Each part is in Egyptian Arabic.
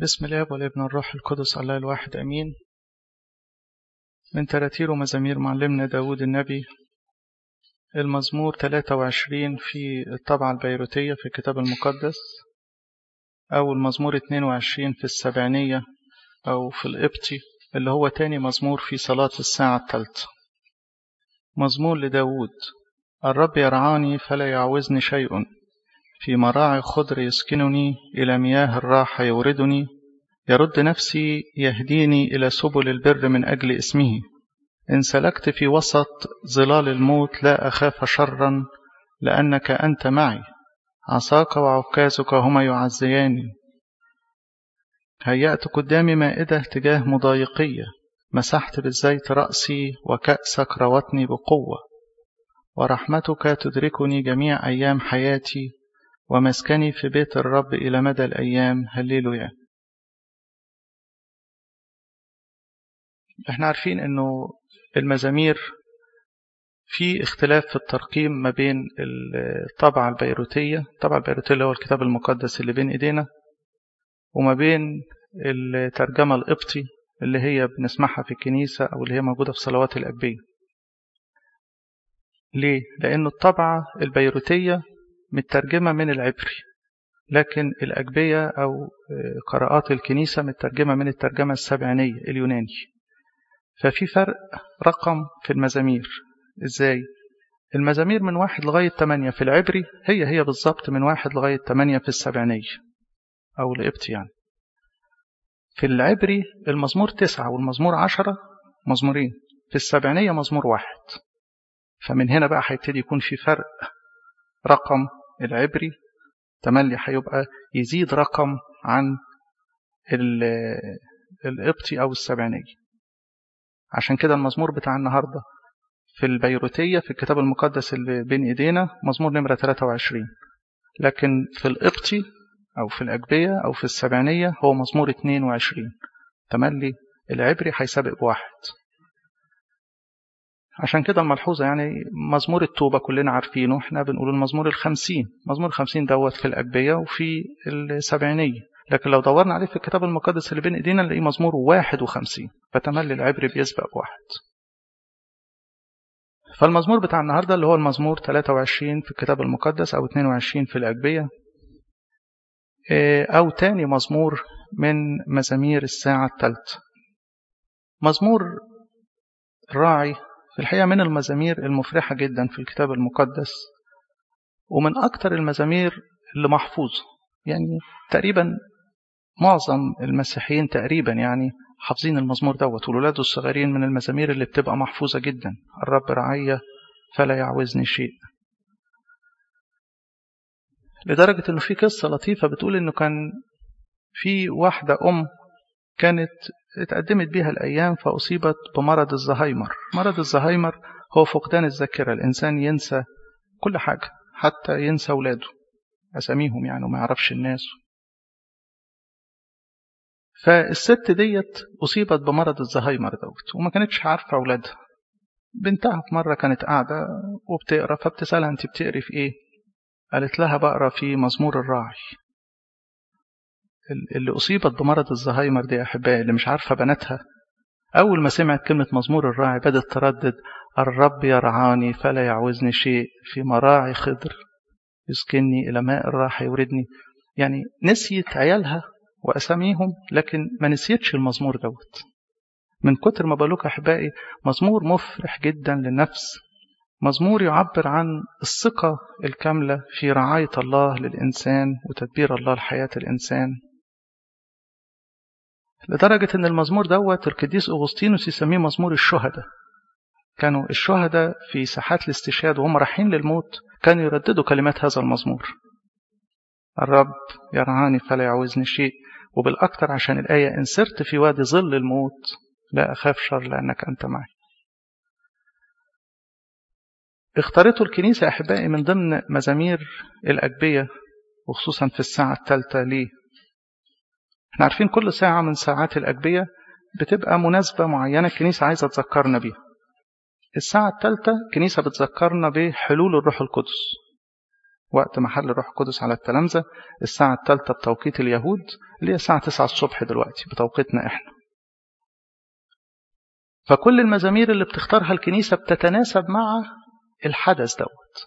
بسم الاب والابن والروح القدس الله الواحد امين من تراتير ومزامير معلمنا داود النبي المزمور 23 في الطبعة البيروتية في الكتاب المقدس أو المزمور 22 في السبعينية أو في القبطي اللي هو تاني مزمور في صلاة الساعة الثالثة مزمور لداود الرب يرعاني فلا يعوزني شيء في مراعي خضر يسكنني إلى مياه الراحة يوردني يرد نفسي يهديني إلى سبل البر من أجل اسمه إن سلكت في وسط ظلال الموت لا أخاف شرا لأنك أنت معي عصاك وعكازك هما يعزياني هيأت قدامي مائدة تجاه مضايقية مسحت بالزيت رأسي وكأسك روتني بقوة ورحمتك تدركني جميع أيام حياتي ومسكني في بيت الرب إلى مدى الأيام هللويا احنا عارفين انه المزامير في اختلاف في الترقيم ما بين الطبعة البيروتية الطبعة البيروتية اللي هو الكتاب المقدس اللي بين ايدينا وما بين الترجمة القبطي اللي هي بنسمعها في الكنيسة أو اللي هي موجودة في صلوات الأبية ليه؟ لأن الطبعة البيروتية مترجمة من العبري لكن الأجبية أو قراءات الكنيسة مترجمة من الترجمة السبعينية اليوناني ففي فرق رقم في المزامير إزاي؟ المزامير من واحد لغاية تمانية في العبري هي هي بالظبط من واحد لغاية تمانية في السبعينية أو القبط يعني في العبري المزمور تسعة والمزمور عشرة مزمورين في السبعينية مزمور واحد فمن هنا بقى هيبتدي يكون في فرق رقم العبري تملي هيبقى يزيد رقم عن القبطي أو السبعينية عشان كده المزمور بتاع النهاردة في البيروتية في الكتاب المقدس اللي بين إيدينا مزمور نمرة 23 لكن في القبطي أو في الأجبية أو في السبعينية هو مزمور 22 تملي العبري هيسابق بواحد عشان كده الملحوظة يعني مزمور التوبة كلنا عارفينه احنا بنقول المزمور الخمسين مزمور الخمسين دوت في الأجبية وفي السبعينية لكن لو دورنا عليه في الكتاب المقدس اللي بين ايدينا نلاقيه مزمور واحد وخمسين فتملي العبري بيسبق بواحد فالمزمور بتاع النهاردة اللي هو المزمور 23 في الكتاب المقدس أو 22 في الأجبية أو تاني مزمور من مزامير الساعة الثالثة مزمور الراعي في الحقيقة من المزامير المفرحة جدا في الكتاب المقدس ومن أكثر المزامير اللي محفوظة يعني تقريبا معظم المسيحيين تقريبا يعني حافظين المزمور دوت والولاد الصغيرين من المزامير اللي بتبقى محفوظة جدا الرب رعية فلا يعوزني شيء لدرجة انه في قصة لطيفة بتقول انه كان في واحدة ام كانت اتقدمت بها الأيام فأصيبت بمرض الزهايمر مرض الزهايمر هو فقدان الذاكرة الإنسان ينسى كل حاجة حتى ينسى أولاده أساميهم يعني وما يعرفش الناس فالست ديت أصيبت بمرض الزهايمر دوت وما كانتش عارفة أولادها بنتها في مرة كانت قاعدة وبتقرا فبتسألها أنت بتقري في إيه؟ قالت لها بقرا في مزمور الراعي اللي أصيبت بمرض الزهايمر دي يا أحبائي اللي مش عارفة بناتها أول ما سمعت كلمة مزمور الراعي بدأت تردد الرب يرعاني فلا يعوزني شيء في مراعي خضر يسكنني إلى ماء الراحة يوردني يعني نسيت عيالها وأساميهم لكن ما نسيتش المزمور دوت من كتر ما بقولك أحبائي مزمور مفرح جدا للنفس مزمور يعبر عن الثقة الكاملة في رعاية الله للإنسان وتدبير الله لحياة الإنسان لدرجة أن المزمور دوت القديس أغسطينوس يسميه مزمور الشهداء كانوا الشهداء في ساحات الاستشهاد وهم رايحين للموت كانوا يرددوا كلمات هذا المزمور الرب يرعاني فلا يعوزني شيء وبالأكثر عشان الآية إن سرت في وادي ظل الموت لا أخاف شر لأنك أنت معي اختارته الكنيسة أحبائي من ضمن مزامير الأجبية وخصوصا في الساعة الثالثة ليه احنا عارفين كل ساعة من ساعات الأجبية بتبقى مناسبة معينة الكنيسة عايزة تذكرنا بيها الساعة الثالثة الكنيسة بتذكرنا بحلول الروح القدس وقت محل الروح القدس على التلامذة الساعة الثالثة بتوقيت اليهود اللي هي الساعة 9 الصبح دلوقتي بتوقيتنا احنا فكل المزامير اللي بتختارها الكنيسة بتتناسب مع الحدث دوت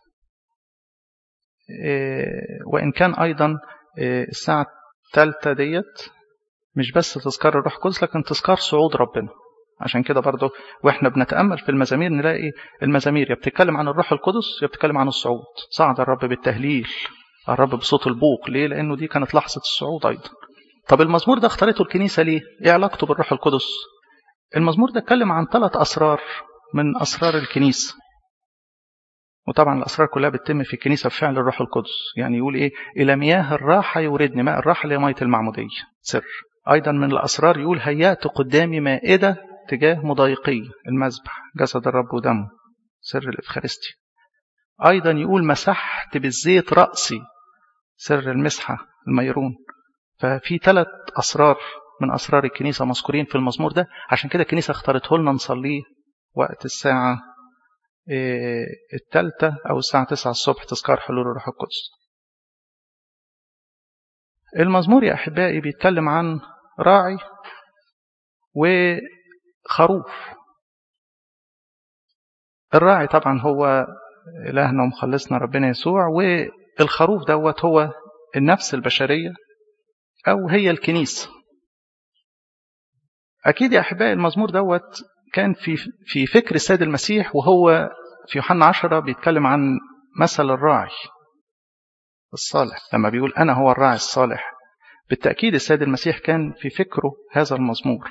وإن كان أيضا الساعة الثالثة ديت مش بس تذكار الروح القدس لكن تذكار صعود ربنا عشان كده برضه واحنا بنتامل في المزامير نلاقي المزامير يا بتتكلم عن الروح القدس يا بتتكلم عن الصعود صعد الرب بالتهليل الرب بصوت البوق ليه لانه دي كانت لحظه الصعود ايضا طب المزمور ده اختارته الكنيسه ليه ايه علاقته بالروح القدس المزمور ده اتكلم عن ثلاث اسرار من اسرار الكنيسه وطبعا الاسرار كلها بتتم في الكنيسه بفعل الروح القدس يعني يقول ايه الى مياه الراحه يوردني ماء الراحه اللي هي ميه المعموديه سر ايضا من الاسرار يقول هيأت قدامي مائده تجاه مضايقي المذبح جسد الرب ودمه سر الإفخارستي أيضا يقول مسحت بالزيت رأسي سر المسحة الميرون ففي ثلاث أسرار من أسرار الكنيسة مذكورين في المزمور ده عشان كده الكنيسة اختارته لنا نصليه وقت الساعة الثالثة أو الساعة 9 الصبح تذكار حلول الروح القدس المزمور يا أحبائي بيتكلم عن راعي و خروف الراعي طبعا هو إلهنا ومخلصنا ربنا يسوع والخروف دوت هو النفس البشرية أو هي الكنيسة أكيد يا أحبائي المزمور دوت كان في في فكر السيد المسيح وهو في يوحنا عشرة بيتكلم عن مثل الراعي الصالح لما بيقول أنا هو الراعي الصالح بالتأكيد السيد المسيح كان في فكره هذا المزمور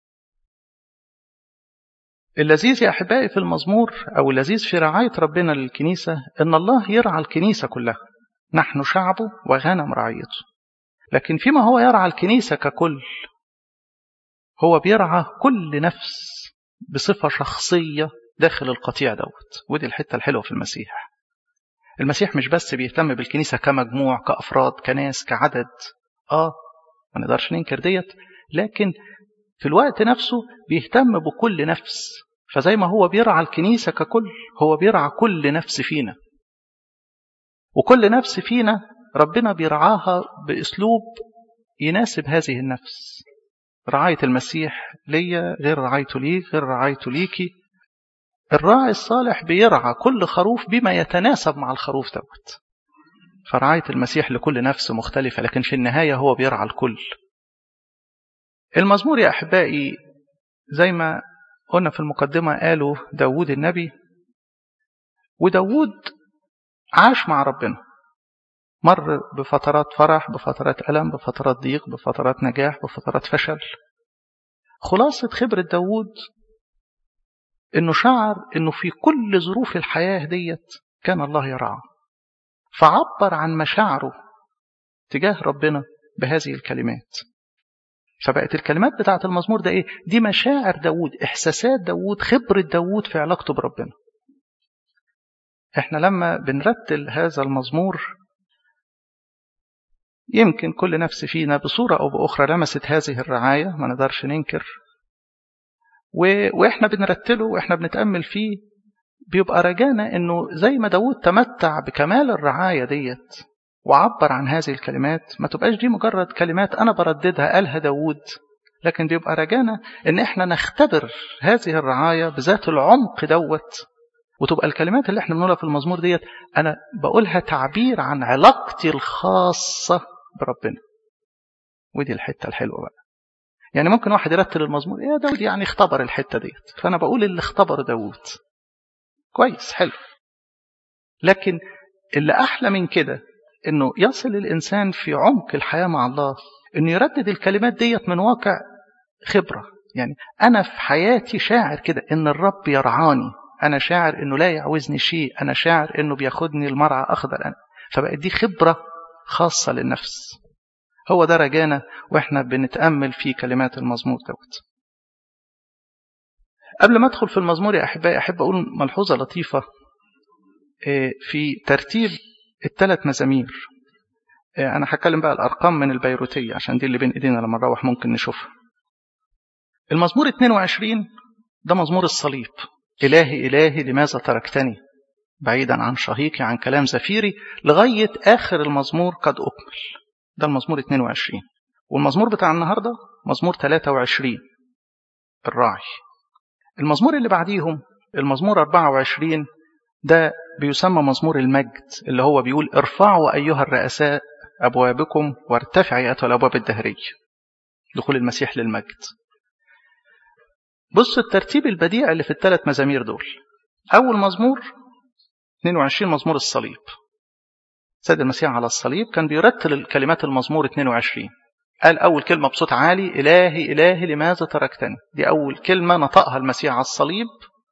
اللذيذ يا أحبائي في المزمور أو اللذيذ في رعاية ربنا للكنيسة إن الله يرعى الكنيسة كلها نحن شعبه وغنم رعيته لكن فيما هو يرعى الكنيسة ككل هو بيرعى كل نفس بصفة شخصية داخل القطيع دوت ودي الحتة الحلوة في المسيح المسيح مش بس بيهتم بالكنيسة كمجموع كأفراد كناس كعدد آه ما نقدرش ننكر ديت لكن في الوقت نفسه بيهتم بكل نفس فزي ما هو بيرعى الكنيسة ككل هو بيرعى كل نفس فينا وكل نفس فينا ربنا بيرعاها بأسلوب يناسب هذه النفس رعاية المسيح ليا غير رعايته ليك غير رعايته ليكي الراعي الصالح بيرعى كل خروف بما يتناسب مع الخروف دوت فرعاية المسيح لكل نفس مختلفة لكن في النهاية هو بيرعى الكل المزمور يا أحبائي زي ما قلنا في المقدمة قالوا داود النبي وداود عاش مع ربنا مر بفترات فرح بفترات ألم بفترات ضيق بفترات نجاح بفترات فشل خلاصة خبرة داود انه شعر انه في كل ظروف الحياة ديت كان الله يرعاه فعبر عن مشاعره تجاه ربنا بهذه الكلمات فبقت الكلمات بتاعة المزمور ده ايه دي مشاعر داود احساسات داود خبرة داود في علاقته بربنا احنا لما بنرتل هذا المزمور يمكن كل نفس فينا بصورة أو بأخرى لمست هذه الرعاية ما نقدرش ننكر و... وإحنا بنرتله وإحنا بنتأمل فيه بيبقى رجانا إنه زي ما داود تمتع بكمال الرعاية ديت وعبر عن هذه الكلمات ما تبقاش دي مجرد كلمات أنا برددها قالها داود لكن بيبقى رجانا إن إحنا نختبر هذه الرعاية بذات العمق دوت وتبقى الكلمات اللي احنا بنقولها في المزمور ديت أنا بقولها تعبير عن علاقتي الخاصة بربنا ودي الحتة الحلوة بقى يعني ممكن واحد يرتل المزمور يا داود يعني اختبر الحتة ديت فأنا بقول اللي اختبر داود كويس حلو لكن اللي أحلى من كده إنه يصل الإنسان في عمق الحياة مع الله إنه يردد الكلمات ديت من واقع خبرة يعني أنا في حياتي شاعر كده إن الرب يرعاني أنا شاعر إنه لا يعوزني شيء أنا شاعر إنه بياخدني المرعى أخضر أنا فبقت دي خبرة خاصة للنفس هو ده رجانا وإحنا بنتأمل في كلمات المزمور دوت قبل ما أدخل في المزمور يا أحبائي أحب أقول ملحوظة لطيفة في ترتيب الثلاث مزامير أنا هتكلم بقى الأرقام من البيروتية عشان دي اللي بين إيدينا لما نروح ممكن نشوفها المزمور 22 ده مزمور الصليب إلهي إلهي لماذا تركتني بعيدا عن شهيقي عن كلام زفيري لغاية آخر المزمور قد أكمل ده المزمور 22 والمزمور بتاع النهاردة مزمور 23 الراعي المزمور اللي بعديهم المزمور 24 ده بيسمى مزمور المجد اللي هو بيقول ارفعوا أيها الرؤساء أبوابكم وارتفعي أيها الأبواب الدهرية دخول المسيح للمجد بص الترتيب البديع اللي في الثلاث مزامير دول أول مزمور 22 مزمور الصليب سيد المسيح على الصليب كان بيرتل الكلمات المزمور 22 قال أول كلمة بصوت عالي إلهي إلهي لماذا تركتني دي أول كلمة نطقها المسيح على الصليب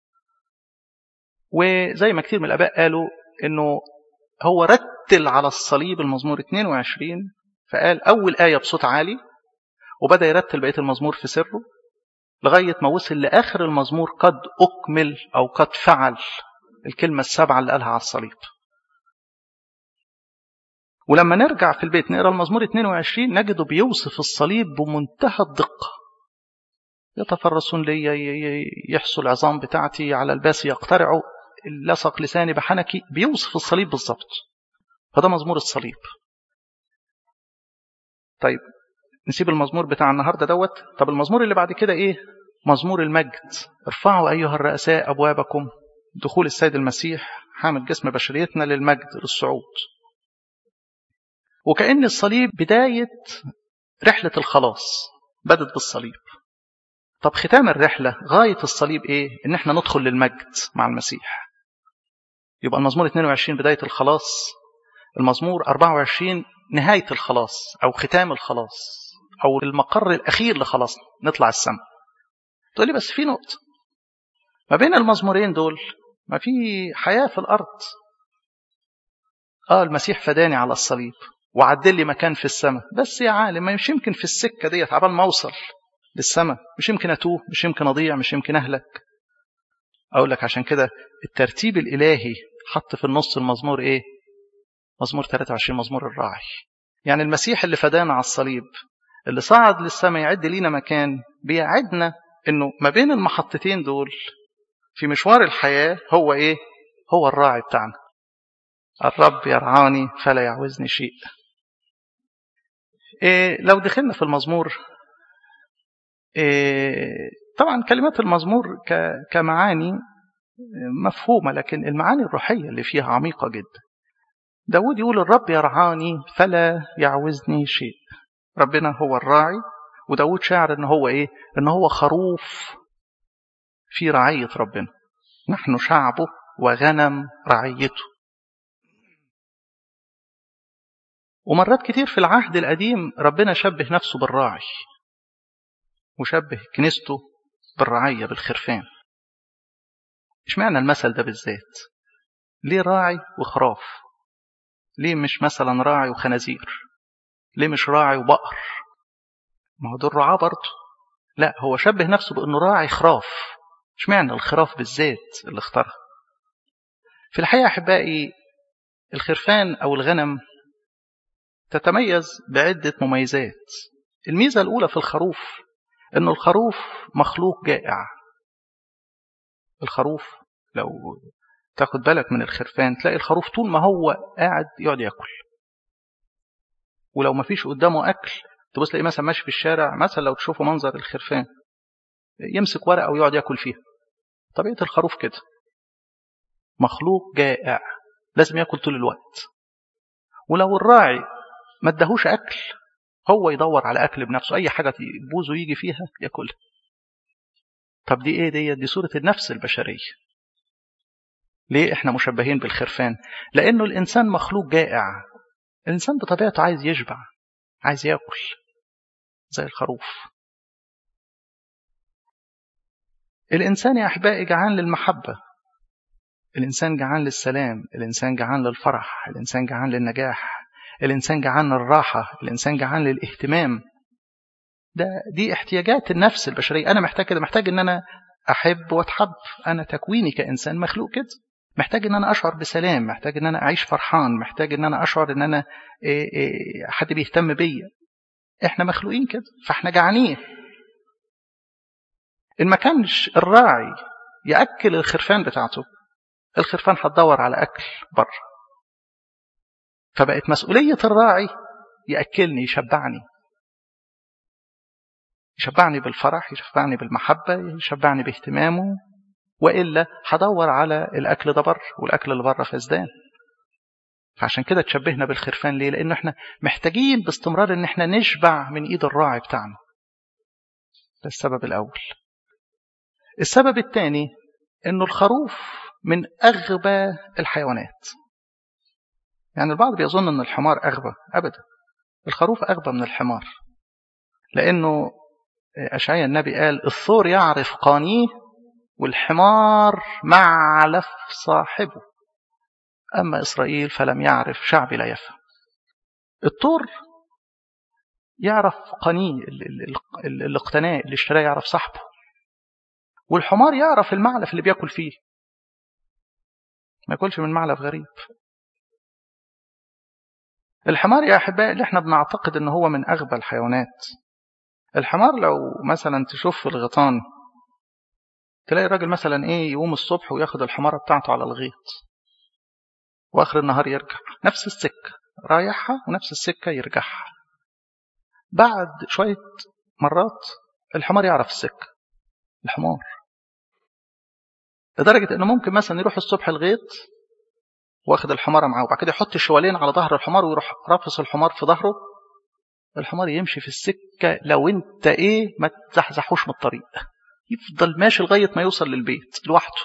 وزي ما كتير من الآباء قالوا إنه هو رتل على الصليب المزمور 22 فقال أول آية بصوت عالي وبدأ يرتل بقية المزمور في سره لغاية ما وصل لآخر المزمور قد أكمل أو قد فعل الكلمة السبعة اللي قالها على الصليب ولما نرجع في البيت نقرا المزمور 22 نجده بيوصف الصليب بمنتهى الدقة يتفرسون لي يحصوا العظام بتاعتي على الباس يقترعوا لصق لساني بحنكي بيوصف الصليب بالظبط فده مزمور الصليب طيب نسيب المزمور بتاع النهارده دوت طب المزمور اللي بعد كده ايه مزمور المجد ارفعوا ايها الرؤساء ابوابكم دخول السيد المسيح حامل جسم بشريتنا للمجد للصعود وكأن الصليب بداية رحلة الخلاص بدت بالصليب طب ختام الرحلة غاية الصليب ايه ان احنا ندخل للمجد مع المسيح يبقى المزمور 22 بداية الخلاص المزمور 24 نهاية الخلاص أو ختام الخلاص أو المقر الأخير لخلاصنا نطلع السماء تقول لي بس في نقطة ما بين المزمورين دول ما في حياة في الأرض آه المسيح فداني على الصليب وعدل لي مكان في السماء بس يا عالم ما مش يمكن في السكة ديت عبال ما أوصل للسماء مش يمكن أتوه مش يمكن أضيع مش يمكن أهلك أقول لك عشان كده الترتيب الإلهي حط في النص المزمور إيه مزمور 23 مزمور الراعي يعني المسيح اللي فدانا على الصليب اللي صعد للسماء يعد لينا مكان بيعدنا انه ما بين المحطتين دول في مشوار الحياة هو ايه هو الراعي بتاعنا الرب يرعاني فلا يعوزني شيء إيه لو دخلنا في المزمور إيه طبعا كلمات المزمور كمعاني مفهومة لكن المعاني الروحية اللي فيها عميقة جدا داود يقول الرب يرعاني فلا يعوزني شيء ربنا هو الراعي وداود شاعر ان هو ايه ان هو خروف في رعية ربنا نحن شعبه وغنم رعيته ومرات كتير في العهد القديم ربنا شبه نفسه بالراعي وشبه كنيسته بالرعية بالخرفان اشمعنى المثل ده بالذات ليه راعي وخراف ليه مش مثلا راعي وخنازير ليه مش راعي وبقر ما هو دول رعاة برضه لا هو شبه نفسه بانه راعي خراف اشمعنى الخراف بالذات اللي اختارها في الحقيقه احبائي الخرفان او الغنم تتميز بعده مميزات الميزه الاولى في الخروف انه الخروف مخلوق جائع الخروف لو تاخد بالك من الخرفان تلاقي الخروف طول ما هو قاعد يقعد ياكل ولو ما فيش قدامه اكل تبص تلاقيه مثلا ماشي في الشارع مثلا لو تشوفوا منظر الخرفان يمسك ورقه ويقعد ياكل فيها طبيعه الخروف كده مخلوق جائع لازم ياكل طول الوقت ولو الراعي ما اداهوش اكل هو يدور على اكل بنفسه اي حاجه بوزه يجي فيها ياكلها طب دي ايه دي دي صوره النفس البشريه ليه احنا مشبهين بالخرفان لانه الانسان مخلوق جائع الانسان بطبيعته عايز يشبع عايز ياكل زي الخروف الانسان يا احبائي جعان للمحبه الانسان جعان للسلام الانسان جعان للفرح الانسان جعان للنجاح الانسان جعان للراحه الانسان جعان للاهتمام ده دي احتياجات النفس البشريه انا محتاج كده محتاج ان انا احب واتحب انا تكويني كانسان مخلوق كده محتاج ان انا اشعر بسلام محتاج ان انا اعيش فرحان محتاج ان انا اشعر ان انا إيه إيه حد بيهتم بيا احنا مخلوقين كده فاحنا جعانين ان ما كانش الراعي ياكل الخرفان بتاعته الخرفان هتدور على أكل بره فبقت مسؤولية الراعي يأكلني يشبعني يشبعني بالفرح يشبعني بالمحبة يشبعني باهتمامه وإلا هدور على الأكل ده بره والأكل اللي بره فسدان فعشان كده تشبهنا بالخرفان ليه؟ لأنه احنا محتاجين باستمرار إن احنا نشبع من إيد الراعي بتاعنا. ده السبب الأول. السبب الثاني إنه الخروف من أغبى الحيوانات. يعني البعض بيظن إن الحمار أغبى، أبدا. الخروف أغبى من الحمار. لأنه أشعيا النبي قال: الثور يعرف قانيه والحمار معلف صاحبه. أما إسرائيل فلم يعرف شعبي لا يفهم الطور يعرف قنيه اللي اقتناه اللي اشتراه يعرف صاحبه والحمار يعرف المعلف اللي بياكل فيه ما ياكلش من معلف غريب الحمار يا أحبائي اللي احنا بنعتقد ان هو من أغبى الحيوانات الحمار لو مثلا تشوف في الغيطان تلاقي الراجل مثلا ايه يقوم الصبح وياخد الحمارة بتاعته على الغيط واخر النهار يرجع نفس السكه رايحها ونفس السكه يرجعها بعد شويه مرات الحمار يعرف السكه الحمار لدرجه انه ممكن مثلا يروح الصبح الغيط واخد الحماره معاه وبعد كده يحط الشوالين على ظهر الحمار ويروح رافس الحمار في ظهره الحمار يمشي في السكه لو انت ايه ما تزحزحوش من الطريق يفضل ماشي لغايه ما يوصل للبيت لوحده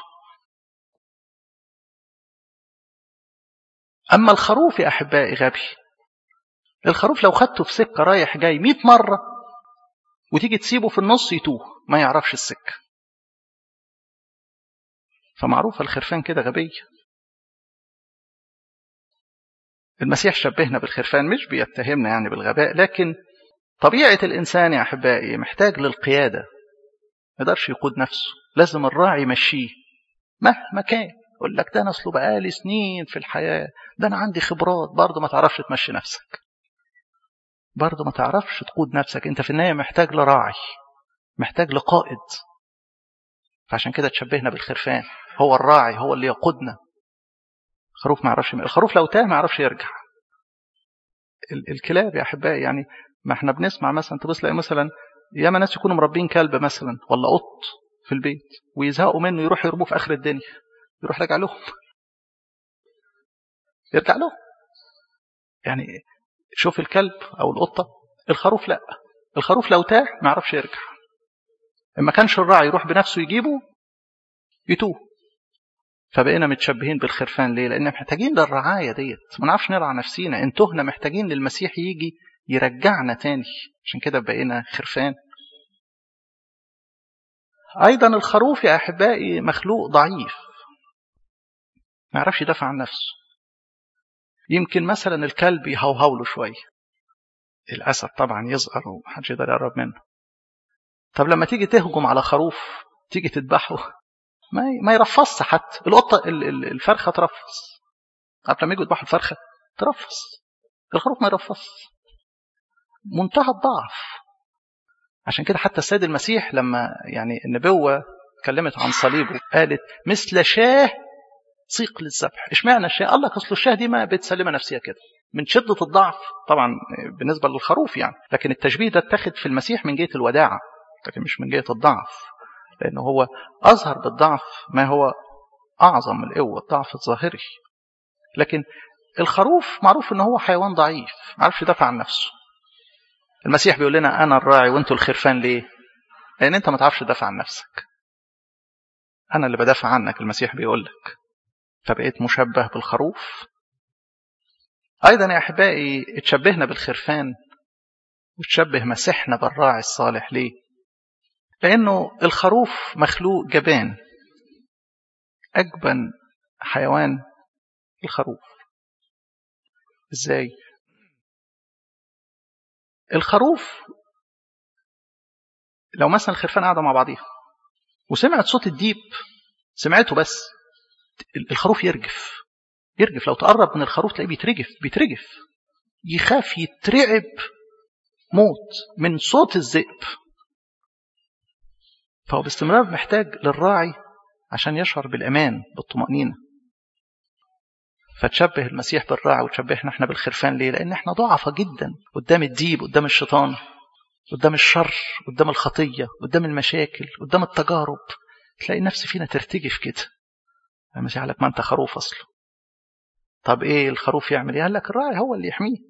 أما الخروف يا أحبائي غبي الخروف لو خدته في سكة رايح جاي مئة مرة وتيجي تسيبه في النص يتوه ما يعرفش السكة فمعروف الخرفان كده غبية المسيح شبهنا بالخرفان مش بيتهمنا يعني بالغباء لكن طبيعة الإنسان يا أحبائي محتاج للقيادة ما يقدرش يقود نفسه لازم الراعي يمشيه مهما كان يقول لك ده انا اصله بقالي سنين في الحياه ده انا عندي خبرات برضه ما تعرفش تمشي نفسك برضه ما تعرفش تقود نفسك انت في النهايه محتاج لراعي محتاج لقائد فعشان كده تشبهنا بالخرفان هو الراعي هو اللي يقودنا الخروف ما يعرفش الخروف لو تاه ما يعرفش يرجع ال- الكلاب يا احبائي يعني ما احنا بنسمع مثلا تبص تلاقي مثلا ياما ناس يكونوا مربين كلب مثلا ولا قط في البيت ويزهقوا منه يروح يرموه في اخر الدنيا يروح راجع لهم يرجع لهم يعني شوف الكلب او القطه الخروف لا الخروف لو تاه ما يعرفش يرجع اما كانش الراعي يروح بنفسه يجيبه يتوه فبقينا متشبهين بالخرفان ليه لان محتاجين للرعايه ديت ما نعرفش نرعى نفسينا ان تهنا محتاجين للمسيح يجي يرجعنا تاني عشان كده بقينا خرفان ايضا الخروف يا احبائي مخلوق ضعيف ما يعرفش يدافع عن نفسه يمكن مثلا الكلب يهوهو له شويه الاسد طبعا يصغر ومحدش يقدر يقرب منه طب لما تيجي تهجم على خروف تيجي تذبحه ما ما يرفصش حتى القطه الفرخه ترفص عارف لما يجوا يذبحوا الفرخه ترفص الخروف ما يرفص منتهى الضعف عشان كده حتى السيد المسيح لما يعني النبوه اتكلمت عن صليبه قالت مثل شاه سيق للذبح اشمعنى الشاه قال لك اصل الشاه دي ما بتسلمها نفسها كده من شده الضعف طبعا بالنسبه للخروف يعني لكن التشبيه ده اتخذ في المسيح من جهه الوداعه لكن مش من جهه الضعف لانه هو اظهر بالضعف ما هو اعظم من القوه الضعف الظاهري لكن الخروف معروف ان هو حيوان ضعيف ما عرفش يدافع عن نفسه المسيح بيقول لنا انا الراعي وانتوا الخرفان ليه لان انت ما تعرفش تدافع عن نفسك انا اللي بدافع عنك المسيح بيقول لك فبقيت مشبه بالخروف ايضا يا احبائي اتشبهنا بالخرفان وتشبه مسيحنا بالراعي الصالح ليه لانه الخروف مخلوق جبان اجبن حيوان الخروف ازاي الخروف لو مثلا الخرفان قاعده مع بعضيها وسمعت صوت الديب سمعته بس الخروف يرجف يرجف لو تقرب من الخروف تلاقيه بيترجف بيترجف يخاف يترعب موت من صوت الذئب فهو باستمرار محتاج للراعي عشان يشعر بالأمان بالطمأنينة فتشبه المسيح بالراعي وتشبهنا احنا بالخرفان ليه لان احنا ضعفة جدا قدام الديب قدام الشيطان قدام الشر قدام الخطية قدام المشاكل قدام التجارب تلاقي نفس فينا ترتجف كده المسيح قال لك ما انت خروف اصلا طب ايه الخروف يعمل ايه قال لك الراعي هو اللي يحميه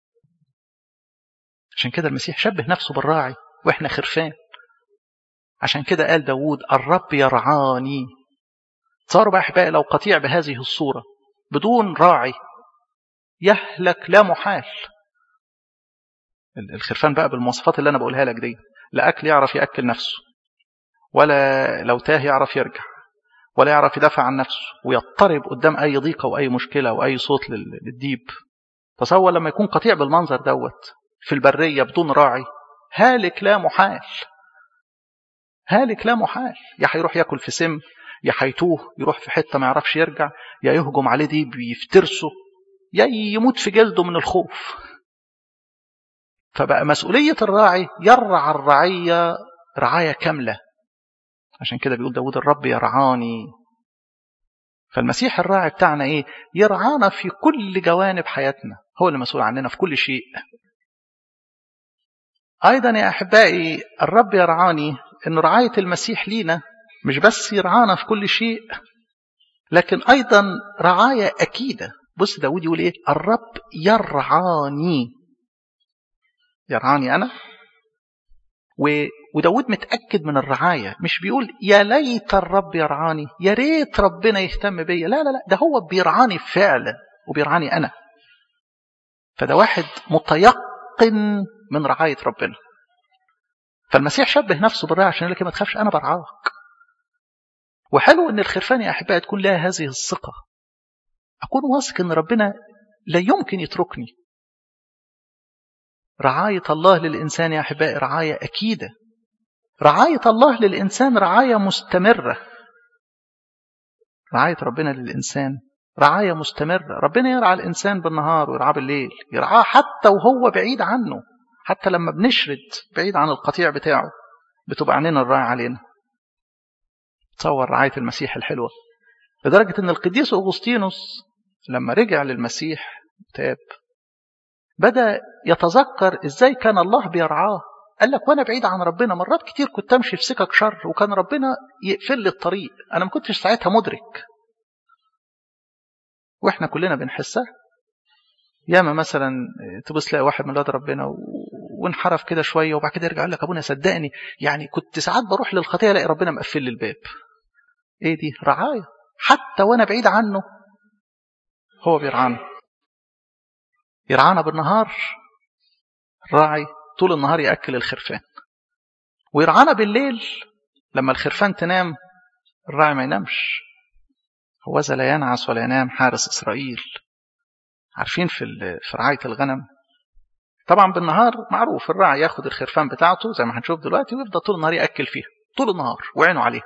عشان كده المسيح شبه نفسه بالراعي واحنا خرفان عشان كده قال داود الرب يرعاني صاروا بقى احبائي لو قطيع بهذه الصورة بدون راعي يهلك لا محال الخرفان بقى بالمواصفات اللي انا بقولها لك دي لا اكل يعرف ياكل نفسه ولا لو تاه يعرف يرجع ولا يعرف يدافع عن نفسه ويضطرب قدام اي ضيقه واي مشكله واي صوت للديب تصور لما يكون قطيع بالمنظر دوت في البريه بدون راعي هالك لا محال هالك لا محال يا هيروح ياكل في سم يا هيتوه يروح في حته ما يعرفش يرجع يا يهجم عليه ديب يفترسه يا يموت في جلده من الخوف فبقى مسؤولية الراعي يرعى الرعية رعاية كاملة عشان كده بيقول داود الرب يرعاني فالمسيح الراعي بتاعنا ايه يرعانا في كل جوانب حياتنا هو اللي مسؤول عننا في كل شيء ايضا يا احبائي الرب يرعاني ان رعاية المسيح لينا مش بس يرعانا في كل شيء لكن ايضا رعاية اكيدة بص داود يقول ايه الرب يرعاني يرعاني أنا و... وداود متأكد من الرعاية مش بيقول يا ليت الرب يرعاني يا ريت ربنا يهتم بيا لا لا لا ده هو بيرعاني فعلا وبيرعاني أنا فده واحد متيقن من رعاية ربنا فالمسيح شبه نفسه بالرعاية عشان يقول لك ما تخافش أنا برعاك وحلو ان الخرفان يا احبائي تكون لها هذه الثقه اكون واثق ان ربنا لا يمكن يتركني رعاية الله للإنسان يا أحبائي رعاية أكيدة رعاية الله للإنسان رعاية مستمرة رعاية ربنا للإنسان رعاية مستمرة ربنا يرعى الإنسان بالنهار ويرعاه بالليل يرعاه حتى وهو بعيد عنه حتى لما بنشرد بعيد عن القطيع بتاعه بتبقى عينينا الراعي علينا تصور رعاية المسيح الحلوة لدرجة أن القديس أغسطينوس لما رجع للمسيح تاب بدأ يتذكر ازاي كان الله بيرعاه قال لك وانا بعيد عن ربنا مرات كتير كنت امشي في سكك شر وكان ربنا يقفل لي الطريق انا ما كنتش ساعتها مدرك واحنا كلنا بنحسها ياما مثلا تبص تلاقي واحد من ولاد ربنا وانحرف كده شويه وبعد كده يرجع يقول لك ابونا صدقني يعني كنت ساعات بروح للخطيه الاقي ربنا مقفل لي الباب ايه دي رعايه حتى وانا بعيد عنه هو بيرعانا يرعانا بالنهار الراعي طول النهار يأكل الخرفان ويرعانا بالليل لما الخرفان تنام الراعي ما ينامش هو لا ينعس ولا ينام حارس إسرائيل عارفين في في رعاية الغنم طبعا بالنهار معروف الراعي ياخد الخرفان بتاعته زي ما هنشوف دلوقتي ويفضل طول النهار يأكل فيها طول النهار وعينه عليها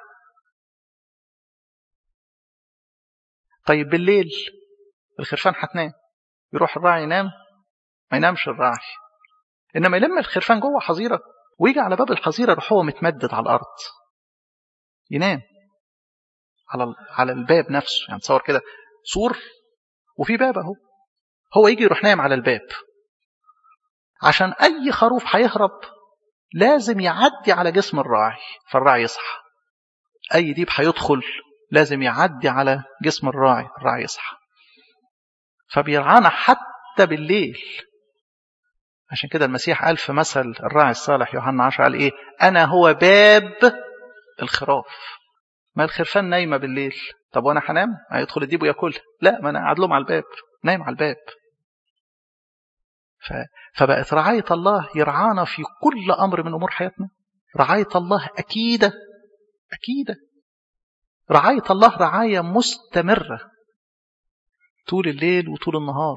طيب بالليل الخرفان هتنام يروح الراعي ينام ما ينامش الراعي انما يلم الخرفان جوه حظيره ويجي على باب الحظيره يروح هو متمدد على الارض ينام على على الباب نفسه يعني تصور كده سور وفي باب اهو هو يجي يروح نايم على الباب عشان اي خروف هيهرب لازم يعدي على جسم الراعي فالراعي يصحى اي ديب هيدخل لازم يعدي على جسم الراعي الراعي يصحى فبيرعانا حتى بالليل عشان كده المسيح قال في مثل الراعي الصالح يوحنا 10 قال ايه انا هو باب الخراف ما الخرفان نايمه بالليل طب وانا هنام هيدخل الديب وياكلها لا ما انا قاعد لهم على الباب نايم على الباب ف... فبقت رعاية الله يرعانا في كل أمر من أمور حياتنا رعاية الله أكيدة أكيدة رعاية الله رعاية مستمرة طول الليل وطول النهار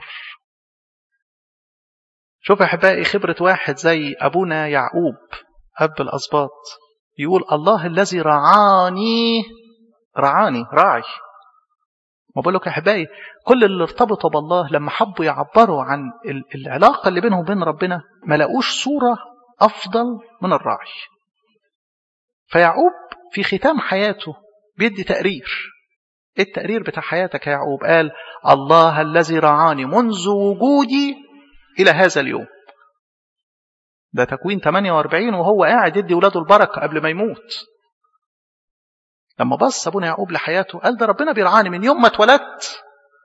شوف يا أحبائي خبرة واحد زي أبونا يعقوب أب الأسباط يقول الله الذي رعاني رعاني راعي ما بقول لك يا أحبائي كل اللي ارتبطوا بالله لما حبوا يعبروا عن العلاقة اللي بينهم وبين ربنا ما لقوش صورة أفضل من الراعي فيعقوب في ختام حياته بيدي تقرير التقرير بتاع حياتك يا يعقوب قال الله الذي رعاني منذ وجودي إلى هذا اليوم ده تكوين 48 وهو قاعد يدي ولاده البركة قبل ما يموت لما بص أبونا يعقوب لحياته قال ده ربنا بيرعاني من يوم ما اتولدت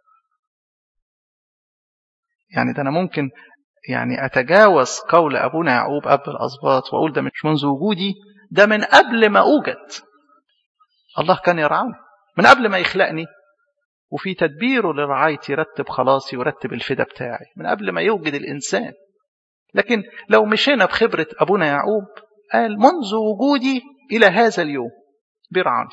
يعني ده أنا ممكن يعني أتجاوز قول أبونا يعقوب أب الأسباط وأقول ده مش منذ وجودي ده من قبل ما أوجد الله كان يرعاني من قبل ما يخلقني وفي تدبيره لرعايتي رتب خلاصي ورتب الفدا بتاعي من قبل ما يوجد الإنسان لكن لو مشينا بخبرة أبونا يعقوب قال منذ وجودي إلى هذا اليوم بيرعاني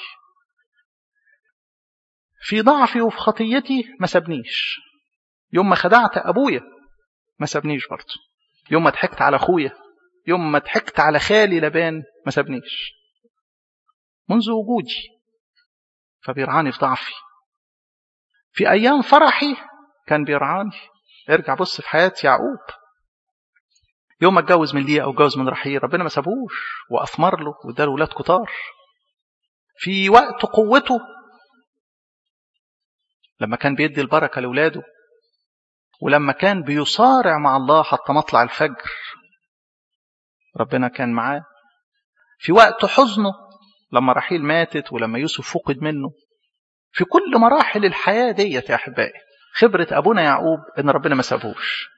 في ضعفي وفي خطيتي ما سابنيش يوم ما خدعت أبويا ما سابنيش برضه يوم ما ضحكت على أخويا يوم ما ضحكت على خالي لبان ما سابنيش منذ وجودي فبيرعاني في ضعفي في أيام فرحي كان بيرعاني ارجع بص في حياة يعقوب يوم ما اتجوز من ليا او اتجوز من رحيل ربنا ما سابوش واثمر له واداله ولاد كتار في وقت قوته لما كان بيدي البركه لاولاده ولما كان بيصارع مع الله حتى مطلع الفجر ربنا كان معاه في وقت حزنه لما رحيل ماتت ولما يوسف فقد منه في كل مراحل الحياه ديت يا احبائي خبره ابونا يعقوب ان ربنا ما سابوش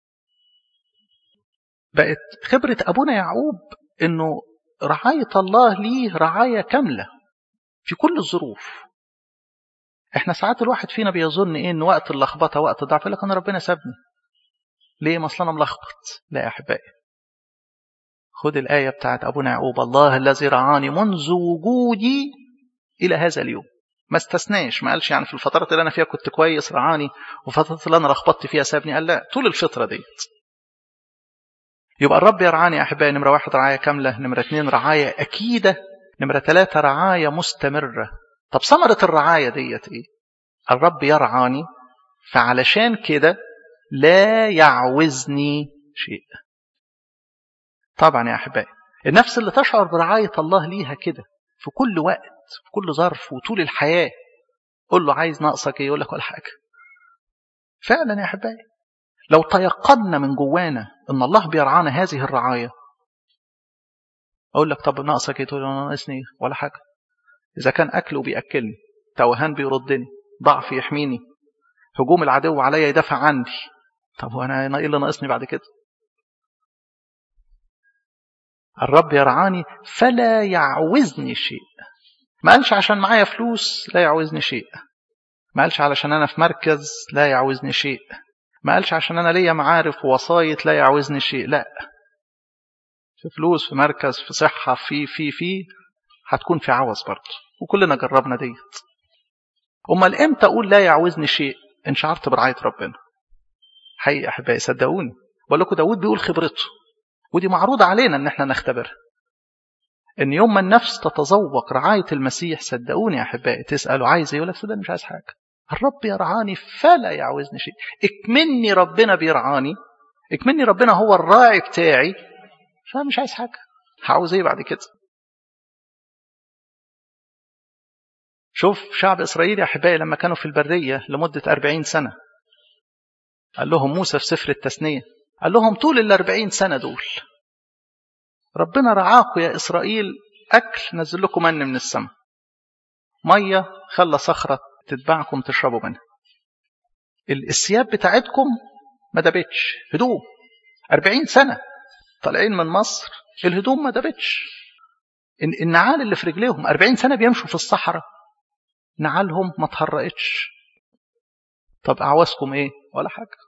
بقت خبرة أبونا يعقوب إنه رعاية الله ليه رعاية كاملة في كل الظروف إحنا ساعات الواحد فينا بيظن إيه إن وقت اللخبطة وقت الضعف يقول لك أنا ربنا سابني ليه ما أصل أنا ملخبط لا يا أحبائي خد الآية بتاعت أبونا يعقوب الله الذي رعاني منذ وجودي إلى هذا اليوم ما استثناش ما قالش يعني في الفترات اللي أنا فيها كنت كويس رعاني وفترات اللي أنا لخبطت فيها سابني قال لا طول الفترة ديت يبقى الرب يرعاني يا أحبائي نمرة واحد رعاية كاملة نمرة اتنين رعاية أكيدة نمرة ثلاثة رعاية مستمرة طب ثمرة الرعاية ديت إيه الرب يرعاني فعلشان كده لا يعوزني شيء طبعا يا أحبائي النفس اللي تشعر برعاية الله ليها كده في كل وقت في كل ظرف وطول الحياة قول له عايز ناقصك ايه يقول لك ولا حاجة فعلا يا أحبائي لو تيقنا من جوانا ان الله بيرعانا هذه الرعايه اقول لك طب ناقصك ايه تقول انا ناقصني ولا حاجه اذا كان اكله بياكلني توهان بيردني ضعف يحميني هجوم العدو عليا يدافع عني طب وانا ايه اللي ناقصني بعد كده الرب يرعاني فلا يعوزني شيء ما قالش عشان معايا فلوس لا يعوزني شيء ما قالش علشان انا في مركز لا يعوزني شيء ما قالش عشان انا ليا معارف ووسايط لا يعوزني شيء لا في فلوس في مركز في صحة في في في هتكون في عوز برضه وكلنا جربنا ديت امال امتى اقول لا يعوزني شيء ان شعرت برعاية ربنا حقيقة احبائي صدقوني بقول لكم داود بيقول خبرته ودي معروضة علينا ان احنا نختبرها ان يوم ما النفس تتذوق رعاية المسيح صدقوني يا احبائي تسأله عايز ايه يقول لك صدقني مش عايز حاجة الرب يرعاني فلا يعوزني شيء اكمني ربنا بيرعاني اكمني ربنا هو الراعي بتاعي فمش عايز حاجة هعوز ايه بعد كده شوف شعب إسرائيل يا أحبائي لما كانوا في البرية لمدة أربعين سنة قال لهم موسى في سفر التثنية قال لهم طول الأربعين سنة دول ربنا رعاكم يا إسرائيل أكل نزل لكم من من السماء مية خلى صخرة تتبعكم تشربوا منها الثياب بتاعتكم ما دابتش هدوم أربعين سنة طالعين من مصر الهدوم ما دابتش النعال اللي في رجليهم أربعين سنة بيمشوا في الصحراء نعالهم ما تهرقتش طب أعوازكم إيه ولا حاجة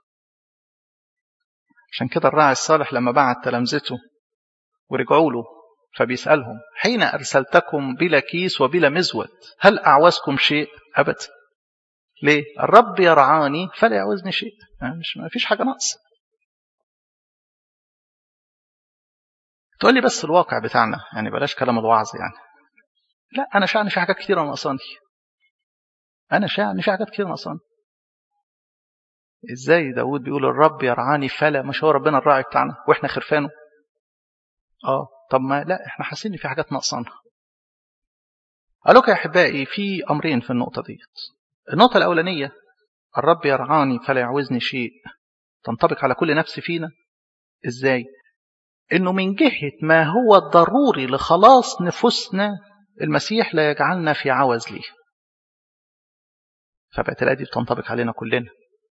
عشان كده الراعي الصالح لما بعت تلامذته ورجعوا له فبيسألهم حين أرسلتكم بلا كيس وبلا مزود هل أعوزكم شيء أبدا ليه الرب يرعاني فلا يعوزني شيء مش ما فيش حاجة ناقصة تقول لي بس الواقع بتاعنا يعني بلاش كلام الوعظ يعني لا أنا شعني في حاجات كتيرة ناقصاني أنا شعني في حاجات كتيرة ناقصاني ازاي داود بيقول الرب يرعاني فلا مش هو ربنا الراعي بتاعنا واحنا خرفانه اه طب ما لا احنا حاسين ان في حاجات ناقصانا قال لك يا أحبائي في أمرين في النقطة ديت النقطة الأولانية الرب يرعاني فلا يعوزني شيء تنطبق على كل نفس فينا إزاي؟ إنه من جهة ما هو ضروري لخلاص نفوسنا المسيح لا يجعلنا في عوز ليه فبقت الآية دي بتنطبق علينا كلنا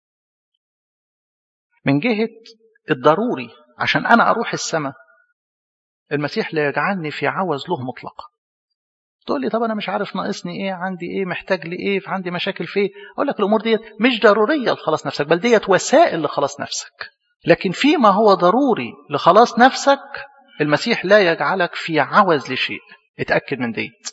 من جهة الضروري عشان أنا أروح السماء المسيح لا يجعلني في عوز له مطلقا تقول لي طب أنا مش عارف ناقصني إيه عندي إيه محتاج لي إيه عندي مشاكل في إيه أقول لك الأمور ديت مش ضرورية لخلاص نفسك بل ديت وسائل لخلاص نفسك لكن فيما هو ضروري لخلاص نفسك المسيح لا يجعلك في عوز لشيء اتأكد من ديت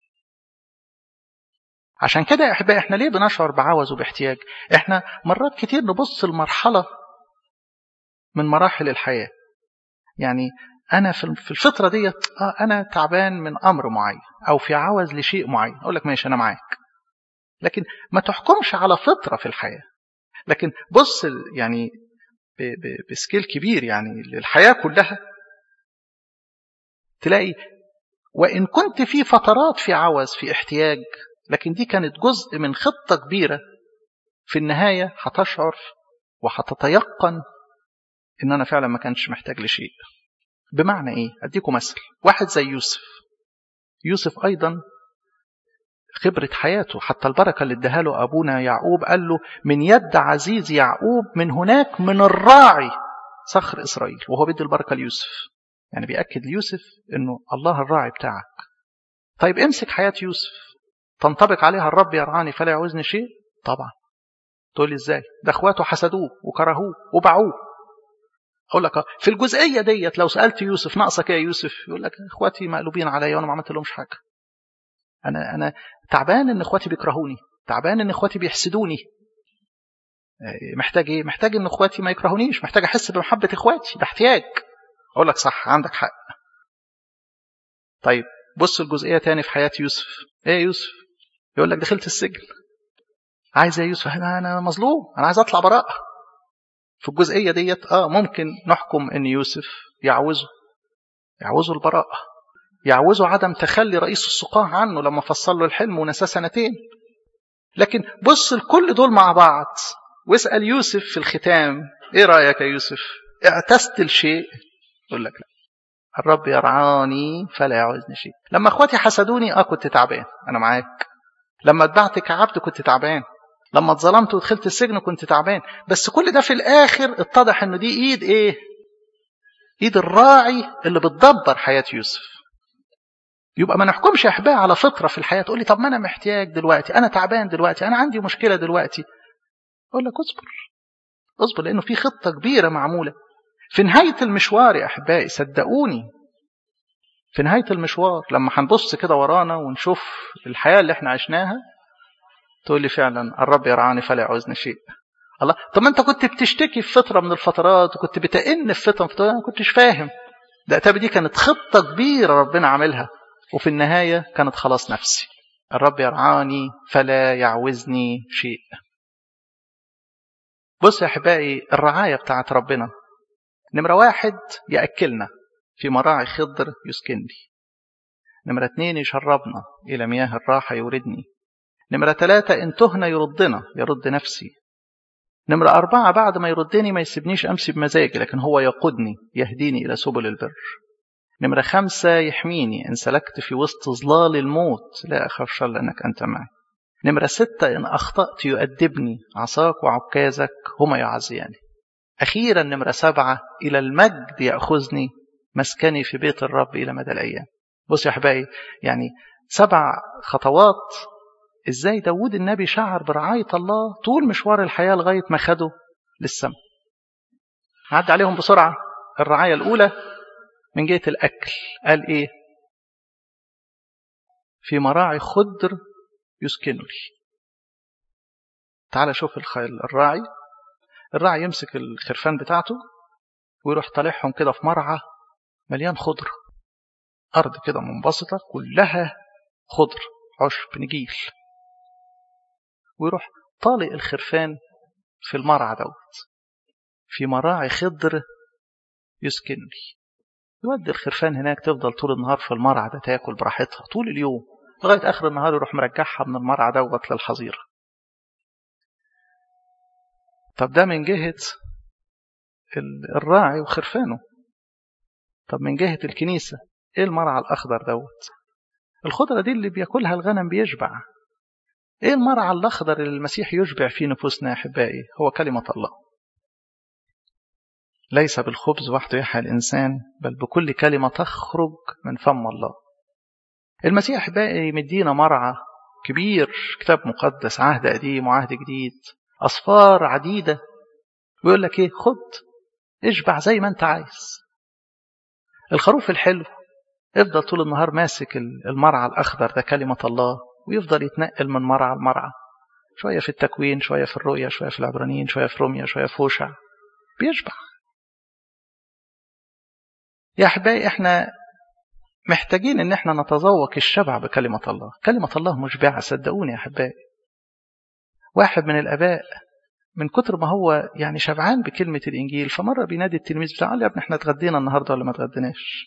عشان كده يا احبائي احنا ليه بنشعر بعوز وباحتياج احنا مرات كتير نبص لمرحله من مراحل الحياه يعني انا في الفتره ديت اه انا تعبان من امر معين او في عوز لشيء معين اقول لك ماشي انا معاك لكن ما تحكمش على فطره في الحياه لكن بص يعني بسكيل كبير يعني للحياه كلها تلاقي وان كنت في فترات في عوز في احتياج لكن دي كانت جزء من خطة كبيرة في النهاية هتشعر وهتتيقن إن أنا فعلا ما كانش محتاج لشيء بمعنى إيه؟ أديكم مثل واحد زي يوسف يوسف أيضا خبرة حياته حتى البركة اللي اداها له أبونا يعقوب قال له من يد عزيز يعقوب من هناك من الراعي صخر إسرائيل وهو بيدي البركة ليوسف يعني بيأكد ليوسف إنه الله الراعي بتاعك طيب امسك حياة يوسف تنطبق عليها الرب يرعاني فلا يعوزني شيء طبعا تقول لي ازاي ده اخواته حسدوه وكرهوه وباعوه اقول لك في الجزئيه ديت لو سالت يوسف ناقصك ايه يا يوسف يقول لك اخواتي مقلوبين عليا وانا ما عملت لهمش حاجه انا انا تعبان ان اخواتي بيكرهوني تعبان ان اخواتي بيحسدوني محتاج ايه محتاج ان اخواتي ما يكرهونيش محتاج احس بمحبه اخواتي ده احتياج اقول لك صح عندك حق طيب بص الجزئيه تاني في حياه يوسف ايه يا يوسف يقول لك دخلت السجن عايز يا يوسف انا انا مظلوم انا عايز اطلع براءه في الجزئيه ديت اه ممكن نحكم ان يوسف يعوزه يعوزه البراءه يعوزه عدم تخلي رئيس السقاة عنه لما فصل له الحلم ونساه سنتين لكن بص الكل دول مع بعض واسال يوسف في الختام ايه رايك يا يوسف اعتزت الشيء يقول لك لا الرب يرعاني فلا يعوزني شيء لما اخواتي حسدوني اه كنت تعبان انا معاك لما اتبعت كعبد كنت تعبان لما اتظلمت ودخلت السجن كنت تعبان بس كل ده في الاخر اتضح انه دي ايد ايه ايد الراعي اللي بتدبر حياه يوسف يبقى ما نحكمش يا احبائي على فطره في الحياه تقول لي طب ما انا محتاج دلوقتي انا تعبان دلوقتي انا عندي مشكله دلوقتي اقول لك اصبر اصبر لانه في خطه كبيره معموله في نهايه المشوار يا احبائي صدقوني في نهاية المشوار لما هنبص كده ورانا ونشوف الحياة اللي احنا عشناها تقول لي فعلا الرب يرعاني فلا يعوزني شيء الله طب ما انت كنت بتشتكي في فترة من الفترات وكنت بتئن في فترة من الفترات ما كنتش فاهم ده دي كانت خطة كبيرة ربنا عاملها وفي النهاية كانت خلاص نفسي الرب يرعاني فلا يعوزني شيء بص يا احبائي الرعاية بتاعت ربنا نمرة واحد يأكلنا في مراعي خضر يسكنني نمرة اتنين يشربنا إلى مياه الراحة يوردني نمرة ثلاثة إن تهنا يردنا يرد نفسي نمرة أربعة بعد ما يردني ما يسيبنيش أمشي بمزاجي لكن هو يقودني يهديني إلى سبل البر نمرة خمسة يحميني إن سلكت في وسط ظلال الموت لا أخاف شر لأنك أنت معي نمرة ستة إن أخطأت يؤدبني عصاك وعكازك هما يعزياني أخيرا نمرة سبعة إلى المجد يأخذني مسكني في بيت الرب إلى مدى الأيام بص يا أحبائي يعني سبع خطوات إزاي داود النبي شعر برعاية الله طول مشوار الحياة لغاية ما خده للسماء عد عليهم بسرعة الرعاية الأولى من جهة الأكل قال إيه في مراعي خضر يسكنني تعال شوف الراعي الراعي يمسك الخرفان بتاعته ويروح طالعهم كده في مرعى مليان خضر أرض كده منبسطة كلها خضر عشب نجيل ويروح طالق الخرفان في المرعى دوت في مراعي خضر يسكنني يودي الخرفان هناك تفضل طول النهار في المرعى ده تاكل براحتها طول اليوم لغاية آخر النهار يروح مرجعها من المرعى دوت للحظيرة طب ده من جهة الراعي وخرفانه طب من جهة الكنيسة ايه المرعى الأخضر دوت الخضرة دي اللي بياكلها الغنم بيشبع ايه المرعى الأخضر اللي المسيح يشبع فيه نفوسنا يا أحبائي هو كلمة الله ليس بالخبز وحده يحيى الإنسان بل بكل كلمة تخرج من فم الله المسيح أحبائي مدينا مرعى كبير كتاب مقدس عهد قديم وعهد جديد أصفار عديدة ويقول لك إيه خد اشبع زي ما أنت عايز الخروف الحلو افضل طول النهار ماسك المرعى الأخضر ده كلمة الله ويفضل يتنقل من مرعى لمرعى شوية في التكوين شوية في الرؤية شوية في العبرانيين شوية في روميا شوية في هوشع بيشبع يا أحبائي إحنا محتاجين إن إحنا نتذوق الشبع بكلمة الله كلمة الله مشبعة صدقوني يا أحبائي واحد من الآباء من كتر ما هو يعني شبعان بكلمة الإنجيل فمرة بينادي التلميذ بتاعه قال يا ابني احنا اتغدينا النهاردة ولا ما اتغديناش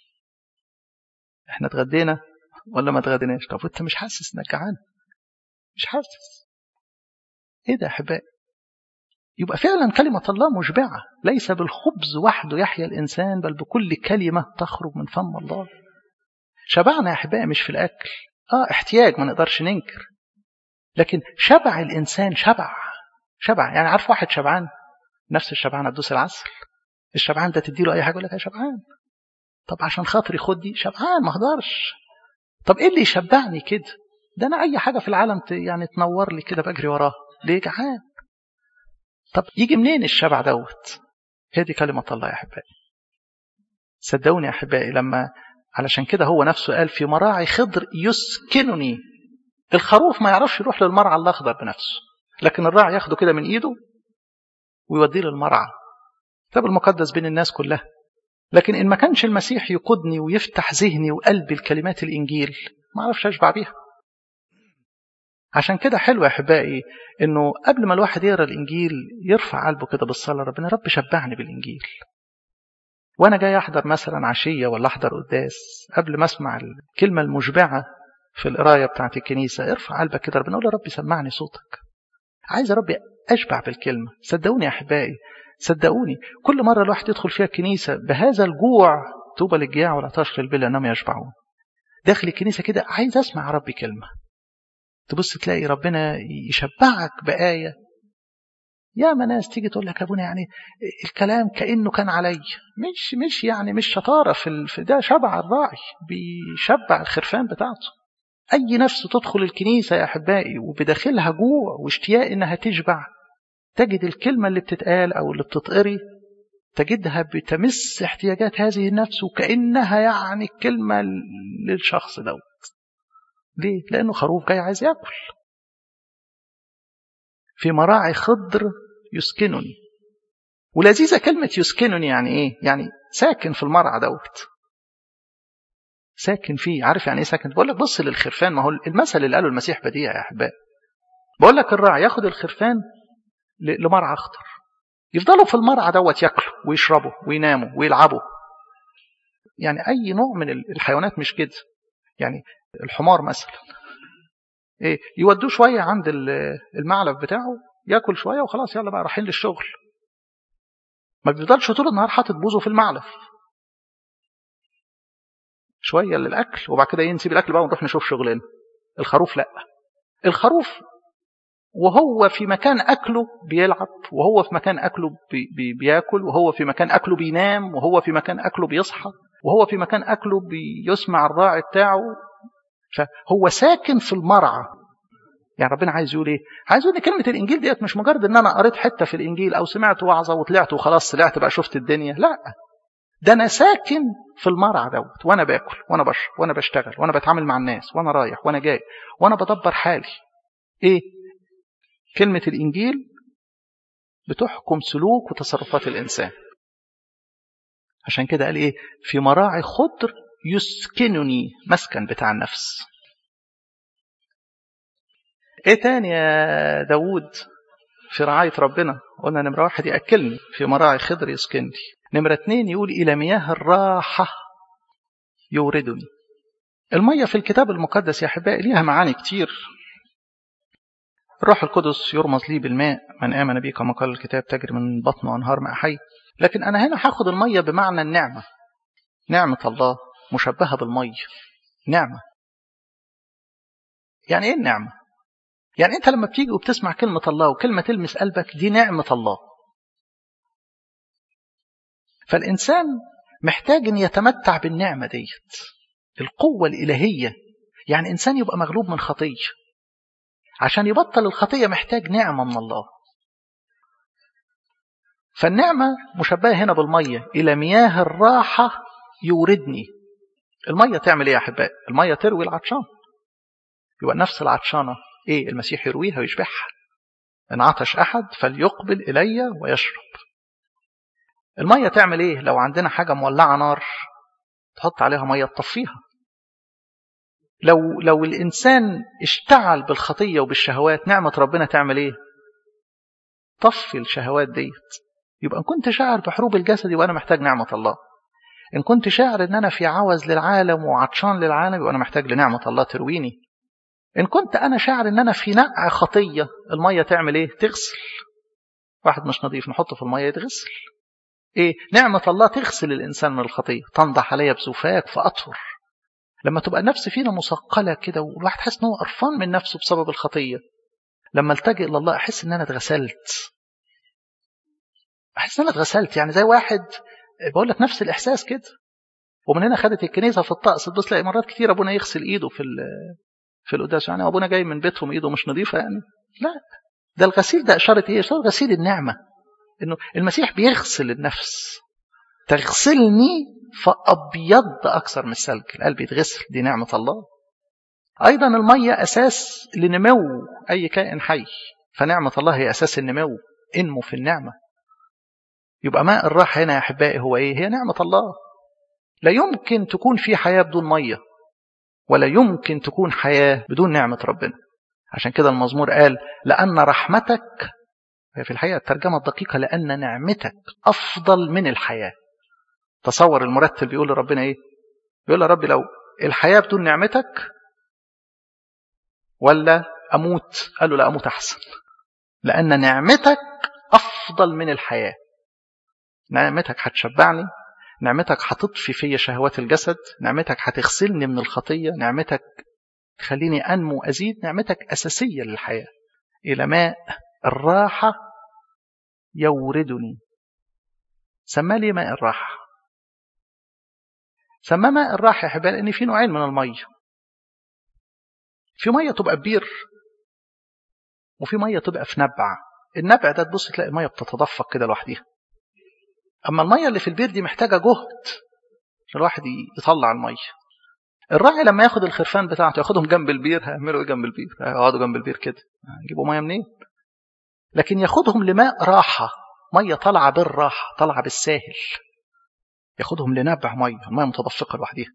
احنا اتغدينا ولا ما اتغديناش طب انت مش حاسس انك جعان مش حاسس ايه ده يا احبائي يبقى فعلا كلمة الله مشبعة ليس بالخبز وحده يحيا الإنسان بل بكل كلمة تخرج من فم الله شبعنا يا أحبائي مش في الأكل آه احتياج ما نقدرش ننكر لكن شبع الإنسان شبع شبع يعني عارف واحد شبعان نفس الشبعان تدوس العسل الشبعان ده تديله أي حاجة يقول لك يا شبعان طب عشان خاطري خد دي شبعان ما اقدرش طب ايه اللي يشبعني كده ده انا اي حاجه في العالم يعني تنور لي كده بجري وراها ليه جعان طب يجي منين الشبع دوت هي دي كلمة الله يا أحبائي صدقوني يا أحبائي لما علشان كده هو نفسه قال في مراعي خضر يسكنني الخروف ما يعرفش يروح للمرعى الأخضر بنفسه لكن الراعي ياخده كده من إيده ويوديه للمرعى الكتاب المقدس بين الناس كلها لكن إن ما كانش المسيح يقودني ويفتح ذهني وقلبي لكلمات الإنجيل ما أعرفش أشبع بيها عشان كده حلو يا احبائي انه قبل ما الواحد يقرا الانجيل يرفع قلبه كده بالصلاه ربنا رب شبعني بالانجيل وانا جاي احضر مثلا عشيه ولا احضر قداس قبل ما اسمع الكلمه المشبعه في القرايه بتاعت الكنيسه ارفع قلبك كده ربنا قول يا رب سمعني صوتك عايز يا رب اشبع بالكلمه صدقوني يا احبائي صدقوني كل مره الواحد يدخل فيها الكنيسه بهذا الجوع طوبى للجياع والعطاش للبلا انهم يشبعون داخل الكنيسه كده عايز اسمع يا رب كلمه تبص تلاقي ربنا يشبعك بآية يا ما ناس تيجي تقول لك يا ابونا يعني الكلام كأنه كان علي مش مش يعني مش شطارة في, في ده شبع الراعي بيشبع الخرفان بتاعته أي نفس تدخل الكنيسة يا أحبائي وبداخلها جوع واشتياق إنها تشبع تجد الكلمة اللي بتتقال أو اللي بتتقري تجدها بتمس احتياجات هذه النفس وكأنها يعني الكلمة للشخص دوت ليه؟ لأنه خروف جاي عايز ياكل. في مراعي خضر يسكنني. ولذيذة كلمة يسكنني يعني إيه؟ يعني ساكن في المرعى دوت. ساكن فيه، عارف يعني إيه ساكن؟ بقول لك بص للخرفان ما هو المثل اللي قاله المسيح بديع يا أحبائي. بقول لك الراعي ياخد الخرفان لمرعى أخضر. يفضلوا في المرعى دوت ياكلوا ويشربوا ويناموا ويلعبوا. يعني أي نوع من الحيوانات مش كده. يعني الحمار مثلا ايه يودوه شويه عند المعلف بتاعه ياكل شويه وخلاص يلا بقى رايحين للشغل ما بيفضلش طول النهار حاطط بوزه في المعلف شويه للاكل وبعد كده نسيب الاكل بقى ونروح نشوف شغلنا الخروف لا الخروف وهو في مكان اكله بيلعب وهو في مكان اكله بي بي بياكل وهو في مكان اكله بينام وهو في مكان اكله بيصحى وهو في مكان اكله بيسمع الراعي بتاعه فهو ساكن في المرعى يعني ربنا عايز يقول ايه عايز يقول ان كلمه الانجيل ديت مش مجرد ان انا قريت حته في الانجيل او سمعت وعظه وطلعت وخلاص طلعت بقى شفت الدنيا لا ده انا ساكن في المرعى دوت وانا باكل وانا بشرب وانا بشتغل وانا بتعامل مع الناس وانا رايح وانا جاي وانا بدبر حالي ايه كلمه الانجيل بتحكم سلوك وتصرفات الانسان عشان كده قال ايه في مراعي خضر يسكنني مسكن بتاع النفس ايه تاني يا داود في رعاية ربنا قلنا نمرة واحد يأكلني في مراعي خضر يسكنني نمرة اتنين يقول إلى مياه الراحة يوردني المية في الكتاب المقدس يا أحبائي ليها معاني كتير الروح القدس يرمز لي بالماء من آمن بي كما قال الكتاب تجري من بطنه أنهار ماء حي لكن أنا هنا هاخد المية بمعنى النعمة نعمة الله مشبهة بالمية نعمة يعني إيه النعمة؟ يعني أنت لما بتيجي وبتسمع كلمة الله وكلمة تلمس قلبك دي نعمة الله فالإنسان محتاج أن يتمتع بالنعمة ديت القوة الإلهية يعني إنسان يبقى مغلوب من خطية عشان يبطل الخطية محتاج نعمة من الله فالنعمة مشبهة هنا بالمية إلى مياه الراحة يوردني المية تعمل إيه يا أحبائي المية تروي العطشان يبقى نفس العطشانة إيه المسيح يرويها ويشبعها إن عطش أحد فليقبل إلي ويشرب المية تعمل إيه لو عندنا حاجة مولعة نار تحط عليها مية تطفيها لو لو الإنسان اشتعل بالخطية وبالشهوات نعمة ربنا تعمل إيه طفي الشهوات ديت يبقى إن كنت شاعر بحروب الجسد يبقى أنا محتاج نعمة الله إن كنت شاعر إن أنا في عوز للعالم وعطشان للعالم يبقى أنا محتاج لنعمة الله ترويني إن كنت أنا شاعر إن أنا في نقع خطية المية تعمل إيه تغسل واحد مش نظيف نحطه في المية يتغسل إيه نعمة الله تغسل الإنسان من الخطية تنضح عليا بزفاك فأطهر لما تبقى النفس فينا مثقلة كده والواحد حاسس إن هو قرفان من نفسه بسبب الخطية لما التجئ إلى الله أحس إن أنا اتغسلت أحس إن أنا اتغسلت يعني زي واحد بقول لك نفس الإحساس كده ومن هنا خدت الكنيسة في الطقس تبص تلاقي مرات كتير أبونا يغسل إيده في في القداس يعني أبونا جاي من بيتهم إيده مش نظيفة يعني لا ده الغسيل ده إشارة إيه؟ إشارة غسيل النعمة إنه المسيح بيغسل النفس تغسلني فأبيض أكثر من الثلج القلب يتغسل دي نعمة الله أيضا المية أساس لنمو أي كائن حي فنعمة الله هي أساس النمو انمو في النعمة يبقى ماء الراحة هنا يا أحبائي هو إيه؟ هي نعمة الله لا يمكن تكون في حياة بدون مية ولا يمكن تكون حياة بدون نعمة ربنا عشان كده المزمور قال لأن رحمتك هي في الحقيقة الترجمة الدقيقة لأن نعمتك أفضل من الحياة تصور المرتل بيقول لربنا إيه بيقول يا رب لو الحياة بدون نعمتك ولا أموت قال له لا أموت أحسن لأن نعمتك أفضل من الحياة نعمتك هتشبعني نعمتك هتطفي في شهوات الجسد نعمتك هتغسلني من الخطية نعمتك تخليني أنمو أزيد نعمتك أساسية للحياة إلى ماء الراحة يوردني سماه لي ماء الراحة سماه ماء الراحة يا حبايبي لأن في نوعين من المية في مية تبقى بير وفي مية تبقى في نبع النبع ده تبص تلاقي المية بتتدفق كده لوحديها أما المية اللي في البير دي محتاجة جهد عشان الواحد يطلع المية الراعي لما ياخد الخرفان بتاعته ياخدهم جنب البير هيعملوا ايه جنب البير هيقعدوا جنب البير كده هيجيبوا ميه منين لكن ياخدهم لماء راحة مية طالعة بالراحة طالعة بالساهل ياخدهم لنبع مية المية متدفقة لوحديها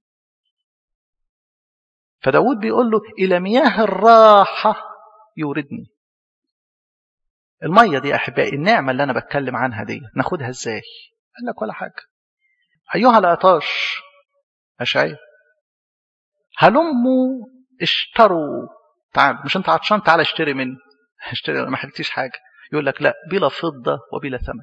فداود بيقول له إلى مياه الراحة يوردني المية دي أحبائي النعمة اللي أنا بتكلم عنها دي ناخدها إزاي قال لك ولا حاجة أيها العطاش أشعير هلموا اشتروا تعال مش انت عطشان تعال اشتري مني اشتري ما حلتيش حاجة يقول لك لا بلا فضة وبلا ثمن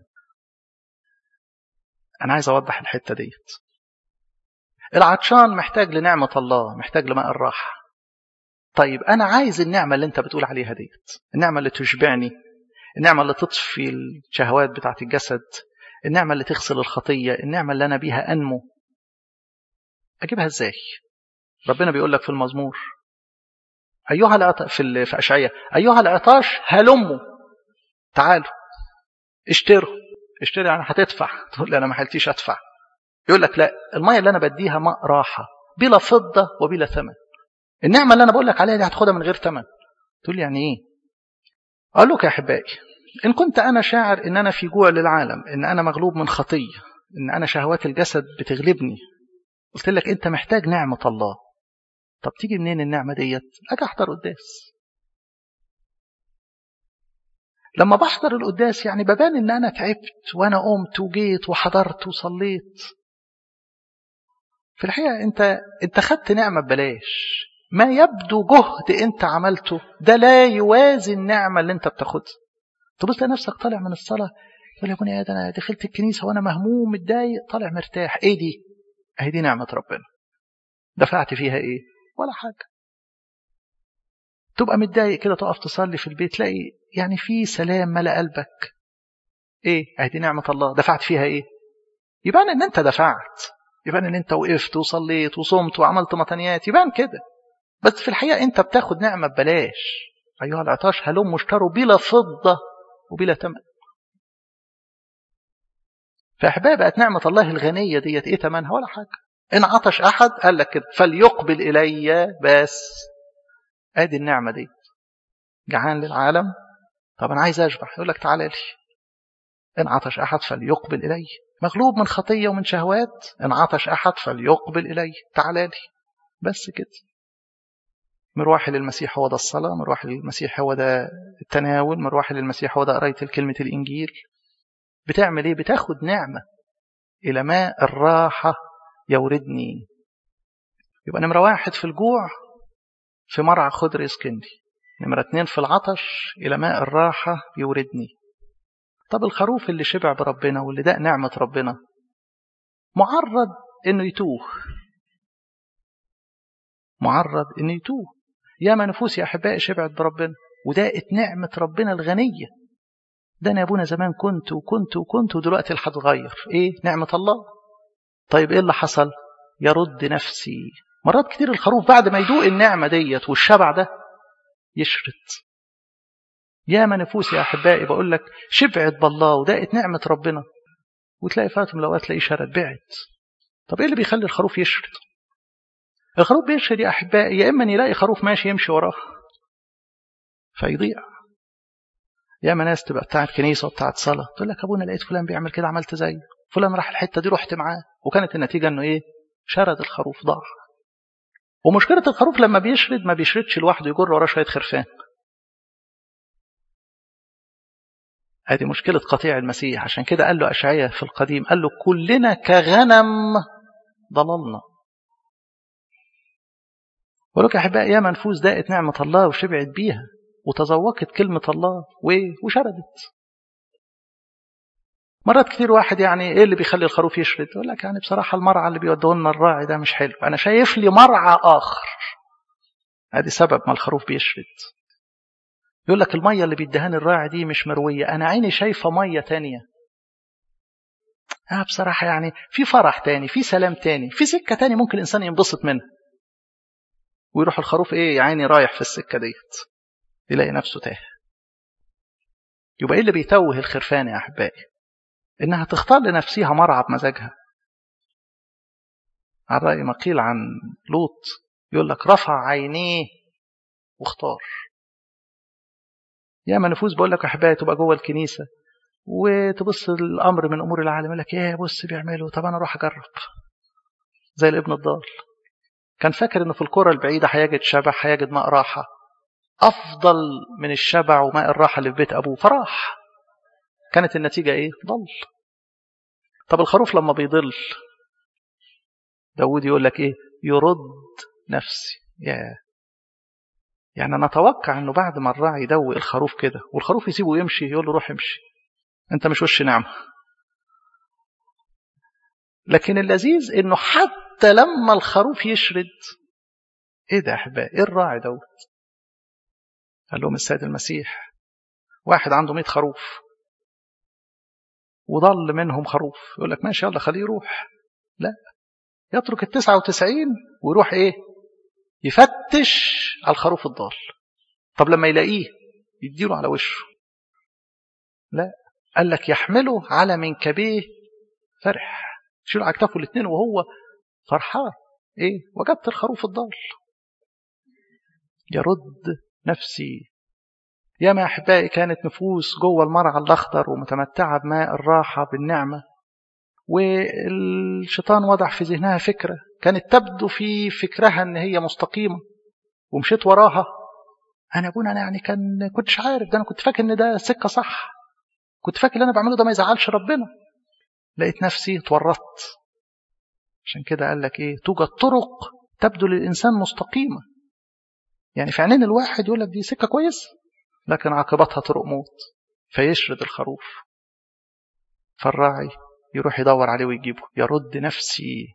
أنا عايز أوضح الحتة ديت العطشان محتاج لنعمة الله محتاج لماء الراحة طيب أنا عايز النعمة اللي أنت بتقول عليها ديت النعمة اللي تشبعني النعمة اللي تطفي الشهوات بتاعت الجسد النعمة اللي تغسل الخطية النعمة اللي أنا بيها أنمو أجيبها إزاي ربنا بيقول لك في المزمور أيها العط... في في أشعية أيها العطاش هلموا تعالوا اشتروا اشتري يعني هتدفع تقول لي أنا ما حلتيش أدفع يقول لك لا المية اللي أنا بديها ماء راحة بلا فضة وبلا ثمن النعمة اللي أنا بقول لك عليها دي هتاخدها من غير ثمن تقول لي يعني إيه أقول لك يا أحبائي إن كنت أنا شاعر إن أنا في جوع للعالم إن أنا مغلوب من خطية إن أنا شهوات الجسد بتغلبني قلت لك أنت محتاج نعمة الله طب تيجي منين النعمة ديت أجي أحضر قداس لما بحضر القداس يعني ببان إن أنا تعبت وأنا قمت وجيت وحضرت وصليت في الحقيقة أنت أنت خدت نعمة ببلاش ما يبدو جهد أنت عملته ده لا يوازي النعمة اللي أنت بتاخدها تبص تلاقي نفسك طالع من الصلاة تقول يا ابني ده أنا دخلت الكنيسة وأنا مهموم متضايق طالع مرتاح إيه دي؟ أهي دي نعمة ربنا دفعت فيها إيه؟ ولا حاجة تبقى متضايق كده تقف تصلي في البيت تلاقي يعني في سلام ملا قلبك ايه اهي نعمة الله دفعت فيها ايه يبان ان انت دفعت يبان ان انت وقفت وصليت وصمت وعملت مطنيات يبان كده بس في الحقيقة انت بتاخد نعمة ببلاش ايها العطاش هلم اشتروا بلا فضة وبلا ثمن فأحباب بقت نعمة الله الغنية ديت ايه ثمنها ولا حاجة إن عطش أحد قال لك كده فليقبل إلي بس ادي النعمه دي جعان للعالم طب انا عايز اشبع يقول لك تعالى لي ان عطش احد فليقبل الي مغلوب من خطيه ومن شهوات ان عطش احد فليقبل الي تعالى لي بس كده مروحي للمسيح هو ده الصلاه مروحي للمسيح هو ده التناول مروحي للمسيح هو ده قرايه كلمه الانجيل بتعمل ايه بتاخد نعمه الى ماء الراحه يوردني يبقى نمره واحد في الجوع في مرعى خضر يسكنني نمرة اتنين في العطش إلى ماء الراحة يوردني طب الخروف اللي شبع بربنا واللي داق نعمة ربنا معرض إنه يتوه معرض إنه يتوه ياما نفوس يا أحبائي شبعت بربنا وداقت نعمة ربنا الغنية ده أنا يا أبونا زمان كنت وكنت وكنت ودلوقتي هتغير إيه نعمة الله طيب إيه اللي حصل يرد نفسي مرات كتير الخروف بعد ما يدوق النعمة ديت والشبع ده يشرد ياما نفوس يا أحبائي بقول لك شبعت بالله وداقت نعمة ربنا وتلاقي فاتم الأوقات تلاقيه شرد بعت طب إيه اللي بيخلي الخروف يشرد الخروف بيشرد يا أحبائي يا إما يلاقي خروف ماشي يمشي وراه فيضيع ياما ناس تبقى بتاعت كنيسة وبتاعت صلاة تقول لك أبونا لقيت فلان بيعمل كده عملت زيه فلان راح الحتة دي رحت معاه وكانت النتيجة إنه إيه شرد الخروف ضاع ومشكلة الخروف لما بيشرد ما بيشردش لوحده يجر وراه شوية خرفان هذه مشكلة قطيع المسيح عشان كده قال له أشعية في القديم قال له كلنا كغنم ضللنا ولك أحباء يا منفوس داقت نعمة الله وشبعت بيها وتذوقت كلمة الله وشردت مرات كتير واحد يعني ايه اللي بيخلي الخروف يشرد يقول لك يعني بصراحة المرعى اللي بيودوه لنا الراعي ده مش حلو انا شايف لي مرعى اخر ادي سبب ما الخروف بيشرد يقول لك المية اللي بيدهاني الراعي دي مش مروية انا عيني شايفة مية تانية اه بصراحة يعني في فرح تاني في سلام تاني في سكة تاني ممكن الانسان ينبسط منها ويروح الخروف ايه يا عيني رايح في السكة ديت يلاقي نفسه تاه يبقى ايه اللي بيتوه الخرفان يا احبائي إنها تختار لنفسها مرعى بمزاجها على رأي ما قيل عن لوط يقول لك رفع عينيه واختار يا ما نفوس بقول لك أحبائي تبقى جوه الكنيسة وتبص الأمر من أمور العالم يقول لك يا بص بيعملوا طب أنا أروح أجرب زي الابن الضال كان فاكر إنه في الكرة البعيدة هيجد شبع هيجد ماء راحة أفضل من الشبع وماء الراحة اللي في بيت أبوه فراح كانت النتيجة إيه؟ ضل طب الخروف لما بيضل داود يقول لك إيه؟ يرد نفسي يا يعني أنا أتوقع أنه بعد ما الراعي يدوق الخروف كده والخروف يسيبه يمشي يقول له روح امشي أنت مش وش نعمة لكن اللذيذ أنه حتى لما الخروف يشرد إيه ده يا أحبائي؟ إيه الراعي دوت؟ قال لهم السيد المسيح واحد عنده 100 خروف وضل منهم خروف يقول لك ماشي يلا خليه يروح لا يترك التسعة وتسعين ويروح ايه يفتش على الخروف الضال طب لما يلاقيه يديله على وشه لا قال لك يحمله على منكبيه فرح يشيله على كتافه الاثنين وهو فرحان ايه وجدت الخروف الضال يرد نفسي يا ما أحبائي كانت نفوس جوه المرعى الأخضر ومتمتعة بماء الراحة بالنعمة والشيطان وضع في ذهنها فكرة كانت تبدو في فكرها أن هي مستقيمة ومشيت وراها أنا أبونا أنا يعني كان كنتش عارف ده أنا كنت فاكر إن ده سكة صح كنت فاكر اللي أنا بعمله ده ما يزعلش ربنا لقيت نفسي اتورطت عشان كده قال لك ايه توجد طرق تبدو للإنسان مستقيمة يعني في عينين الواحد يقول لك دي سكة كويس لكن عاقبتها طرق موت فيشرد الخروف فالراعي يروح يدور عليه ويجيبه يرد نفسي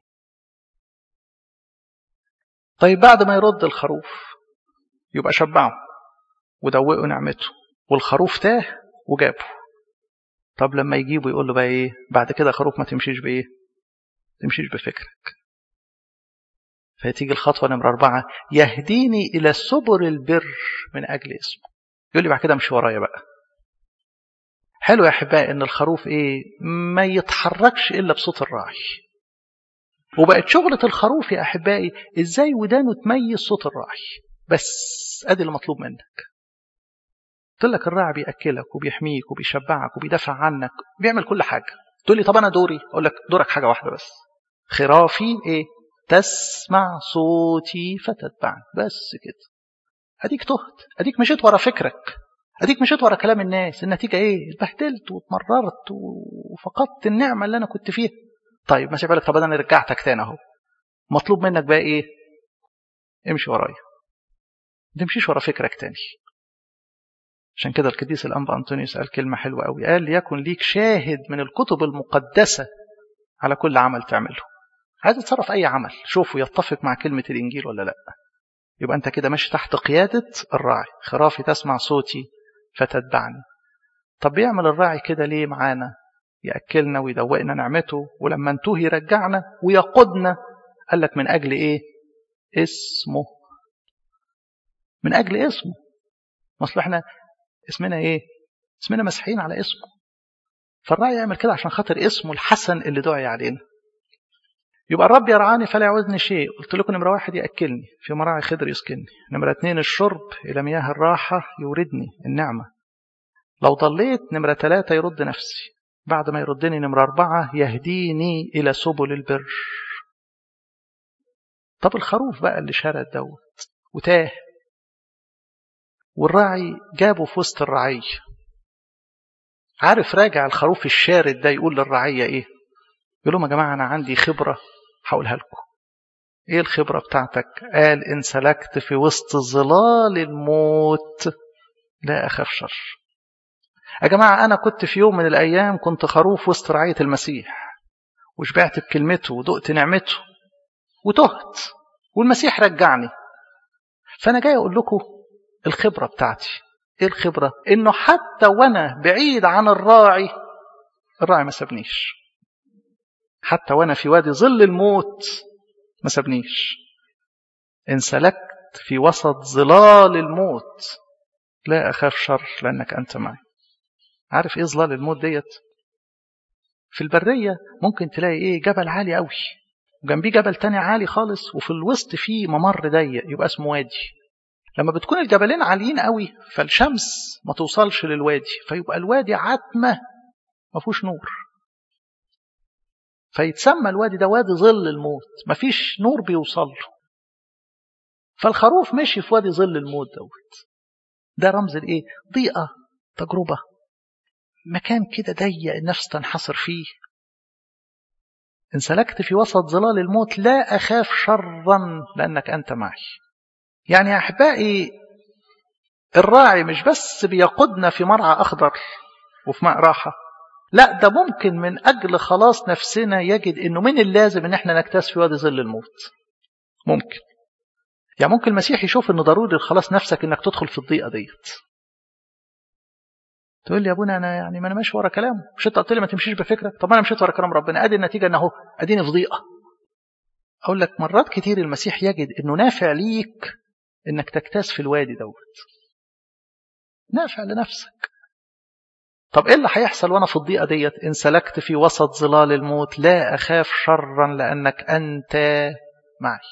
طيب بعد ما يرد الخروف يبقى شبعه ودوقه نعمته والخروف تاه وجابه طب لما يجيبه يقول له بقى ايه بعد كده خروف ما تمشيش بايه تمشيش بفكرك فتيجي الخطوة نمرة أربعة يهديني إلى سبل البر من أجل اسمه يقول لي بعد كده امشي ورايا بقى حلو يا أحبائي إن الخروف إيه ما يتحركش إلا بصوت الراعي وبقت شغلة الخروف يا أحبائي إزاي ودانه تميز صوت الراعي بس أدي اللي مطلوب منك قلت لك الراعي بيأكلك وبيحميك وبيشبعك وبيدافع عنك بيعمل كل حاجة تقول لي طب أنا دوري أقول لك دورك حاجة واحدة بس خرافي إيه تسمع صوتي فتتبعني بس كده اديك تهت اديك مشيت ورا فكرك اديك مشيت ورا كلام الناس النتيجه ايه اتبهدلت واتمررت وفقدت النعمه اللي انا كنت فيها طيب ماشي بالك طب انا رجعتك تاني اهو مطلوب منك بقى ايه امشي ورايا ما تمشيش ورا فكرك تاني عشان كده القديس الانبا انطونيوس قال كلمه حلوه قوي قال ليكن ليك شاهد من الكتب المقدسه على كل عمل تعمله عايز تتصرف اي عمل شوفه يتفق مع كلمه الانجيل ولا لا يبقى انت كده ماشي تحت قياده الراعي خرافي تسمع صوتي فتتبعني طب بيعمل الراعي كده ليه معانا ياكلنا ويدوقنا نعمته ولما انتهي يرجعنا ويقودنا قال لك من اجل ايه اسمه من اجل اسمه اصل احنا اسمنا ايه اسمنا مسيحيين على اسمه فالراعي يعمل كده عشان خاطر اسمه الحسن اللي دعي علينا يبقى الرب يرعاني فلا يعوزني شيء قلت لكم نمرة واحد يأكلني في مراعي خضر يسكنني نمرة اتنين الشرب إلى مياه الراحة يوردني النعمة لو ضليت نمرة ثلاثة يرد نفسي بعد ما يردني نمرة أربعة يهديني إلى سبل البر طب الخروف بقى اللي شرد دوت وتاه والراعي جابه في وسط الرعية عارف راجع الخروف الشارد ده يقول للرعية ايه يقول لهم يا جماعة أنا عندي خبرة هقولها لكم ايه الخبرة بتاعتك قال إن سلكت في وسط ظلال الموت لا أخاف شر يا جماعة أنا كنت في يوم من الأيام كنت خروف وسط رعاية المسيح وشبعت بكلمته ودقت نعمته وتهت والمسيح رجعني فأنا جاي أقول لكم الخبرة بتاعتي إيه الخبرة؟ إنه حتى وأنا بعيد عن الراعي الراعي ما سابنيش حتى وأنا في وادي ظل الموت ما سابنيش إن سلكت في وسط ظلال الموت لا أخاف شر لأنك أنت معي عارف إيه ظلال الموت ديت في البرية ممكن تلاقي إيه جبل عالي قوي وجنبيه جبل تاني عالي خالص وفي الوسط فيه ممر ضيق يبقى اسمه وادي لما بتكون الجبلين عاليين قوي فالشمس ما توصلش للوادي فيبقى الوادي عتمة ما فيهوش نور فيتسمى الوادي ده وادي ظل الموت ما فيش نور بيوصل له فالخروف مشي في وادي ظل الموت دوت ده رمز الايه ضيقة تجربة مكان كده ضيق النفس تنحصر فيه إن سلكت في وسط ظلال الموت لا أخاف شرا لأنك أنت معي يعني يا أحبائي الراعي مش بس بيقودنا في مرعى أخضر وفي ماء راحة لا ده ممكن من أجل خلاص نفسنا يجد أنه من اللازم أن احنا نكتاس في وادي ظل الموت ممكن يعني ممكن المسيح يشوف أنه ضروري لخلاص نفسك أنك تدخل في الضيقة ديت تقول لي يا ابونا انا يعني ما انا ماشي ورا كلامه مش انت قلت لي ما تمشيش بفكرك طب انا مشيت ورا كلام ربنا ادي النتيجه ان اهو اديني في ضيقه اقول لك مرات كتير المسيح يجد انه نافع ليك انك تكتاس في الوادي دوت نافع لنفسك طب ايه اللي هيحصل وانا في الضيقه ديت ان سلكت في وسط ظلال الموت لا اخاف شرا لانك انت معي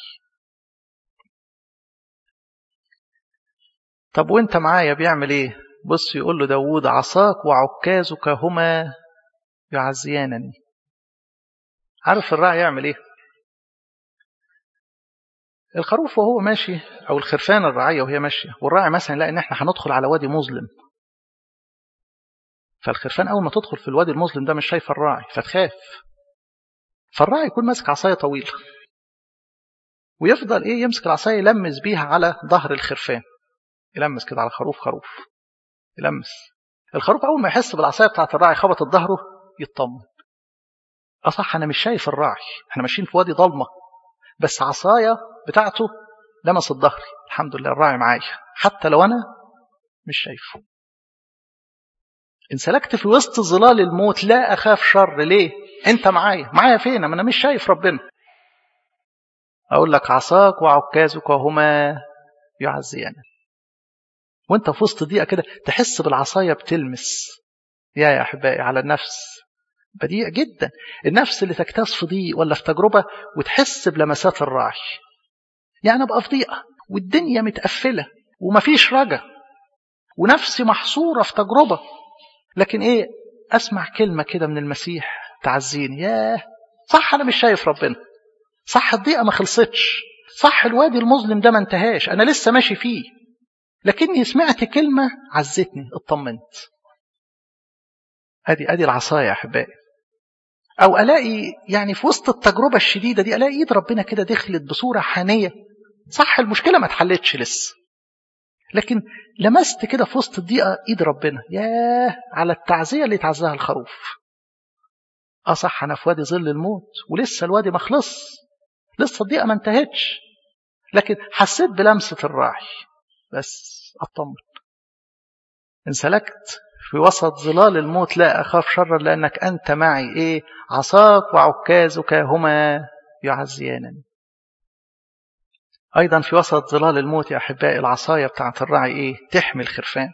طب وانت معايا بيعمل ايه بص يقول له داود عصاك وعكازك هما يعزيانني عارف الراعي يعمل ايه الخروف وهو ماشي او الخرفان الرعايه وهي ماشيه والراعي مثلا يلاقي ان احنا هندخل على وادي مظلم فالخرفان اول ما تدخل في الوادي المظلم ده مش شايفه الراعي فتخاف فالراعي يكون ماسك عصايه طويله ويفضل ايه يمسك العصايه يلمس بيها على ظهر الخرفان يلمس كده على خروف خروف يلمس الخروف اول ما يحس بالعصايه بتاعت الراعي خبطت ظهره يطمن اصح انا مش شايف الراعي احنا ماشيين في وادي ضلمه بس عصايه بتاعته لمست ظهري الحمد لله الراعي معايا حتى لو انا مش شايفه ان سلكت في وسط ظلال الموت لا اخاف شر ليه انت معايا معايا فين ما انا مش شايف ربنا اقول لك عصاك وعكازك هما يعزيان وانت في وسط ضيقه كده تحس بالعصايه بتلمس يا يا احبائي على النفس بديع جدا النفس اللي تجتاز في ضيق ولا في تجربه وتحس بلمسات الراعي يعني ابقى في ضيقه والدنيا متقفله ومفيش رجا ونفسي محصوره في تجربه لكن ايه اسمع كلمه كده من المسيح تعزيني ياه صح انا مش شايف ربنا صح الضيقه ما خلصتش صح الوادي المظلم ده ما انتهاش انا لسه ماشي فيه لكني سمعت كلمه عزتني اطمنت ادي ادي العصايه يا احبائي او الاقي يعني في وسط التجربه الشديده دي الاقي ايد ربنا كده دخلت بصوره حانيه صح المشكله ما اتحلتش لسه لكن لمست كده في وسط الضيقه ايد ربنا ياه على التعزيه اللي تعزاها الخروف اه صح انا في وادي ظل الموت ولسه الوادي ما خلص لسه الضيقه ما انتهتش لكن حسيت بلمسه الراعي بس اطمن ان سلكت في وسط ظلال الموت لا اخاف شرا لانك انت معي ايه عصاك وعكازك هما يعزيانني ايضا في وسط ظلال الموت يا احبائي العصايه بتاعت الراعي ايه تحمي الخرفان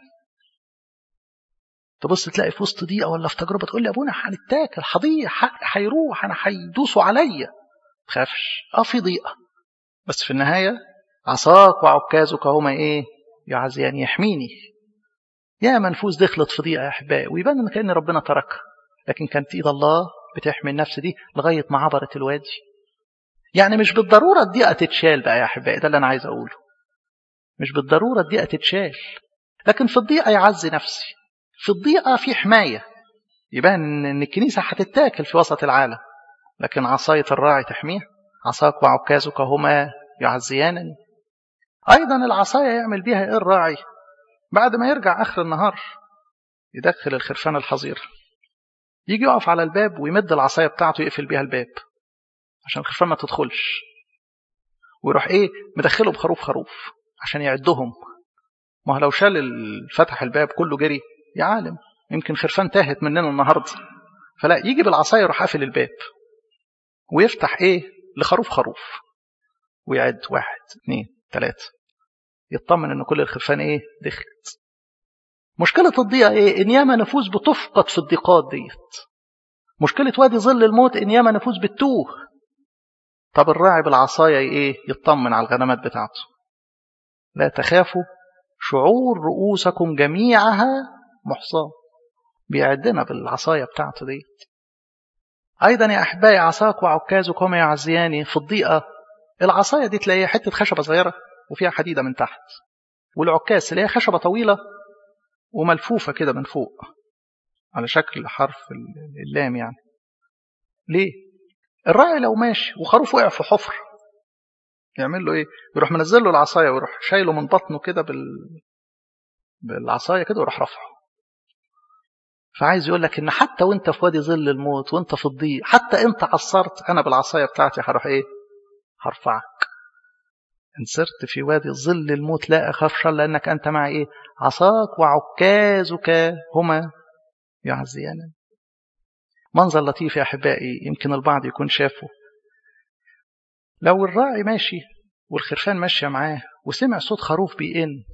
تبص تلاقي في وسط ضيقه ولا في تجربه تقول لي ابونا هنتاكل هضيع هيروح انا هيدوسوا عليا تخافش اه في ضيقه بس في النهايه عصاك وعكازك هما ايه يعزيان يحميني يا منفوس دخلت في ضيقه يا احبائي ويبان ان كان ربنا تركها لكن كانت ايد الله بتحمي النفس دي لغايه ما عبرت الوادي يعني مش بالضروره الضيقه تتشال بقى يا احبائي ده اللي انا عايز اقوله مش بالضروره الضيقه تتشال لكن في الضيقه يعزي نفسي في الضيقه في حمايه يبان ان الكنيسه هتتاكل في وسط العالم لكن عصايه الراعي تحميها عصاك وعكازك هما يعزيانني ايضا العصايه يعمل بيها ايه الراعي بعد ما يرجع اخر النهار يدخل الخرفان الحظيره يجي يقف على الباب ويمد العصايه بتاعته يقفل بيها الباب عشان الخرفان ما تدخلش ويروح ايه مدخله بخروف خروف عشان يعدهم ما هو لو شال فتح الباب كله جري يا عالم يمكن خرفان تاهت مننا النهارده فلا يجي بالعصايه يروح قافل الباب ويفتح ايه لخروف خروف ويعد واحد اثنين ثلاثة يطمن ان كل الخرفان ايه دخلت مشكلة الضيقة ايه ان ياما نفوس بتفقد في الضيقات ديت مشكلة وادي ظل الموت ان ياما نفوس بتتوه طب الراعي بالعصاية ايه يطمن على الغنمات بتاعته لا تخافوا شعور رؤوسكم جميعها محصاة بيعدنا بالعصاية بتاعته ديت أيضا يا أحبائي عصاك وعكازك هما يعزياني في الضيقة العصاية دي تلاقيها حتة خشبة صغيرة وفيها حديدة من تحت والعكاز تلاقيها خشبة طويلة وملفوفة كده من فوق على شكل حرف اللام يعني ليه الراعي لو ماشي وخروف وقع في حفر يعمل له ايه يروح منزل له العصايه ويروح شايله من بطنه كده بال بالعصايه كده ويروح رافعه فعايز يقول لك ان حتى وانت في وادي ظل الموت وانت في الضيق حتى انت عصرت انا بالعصايه بتاعتي هروح ايه هرفعك ان سرت في وادي ظل الموت لا اخاف شر لانك انت معي ايه عصاك وعكازك هما يعزيانا منظر لطيف يا احبائي يمكن البعض يكون شافه لو الراعي ماشي والخرفان ماشيه معاه وسمع صوت خروف بيئن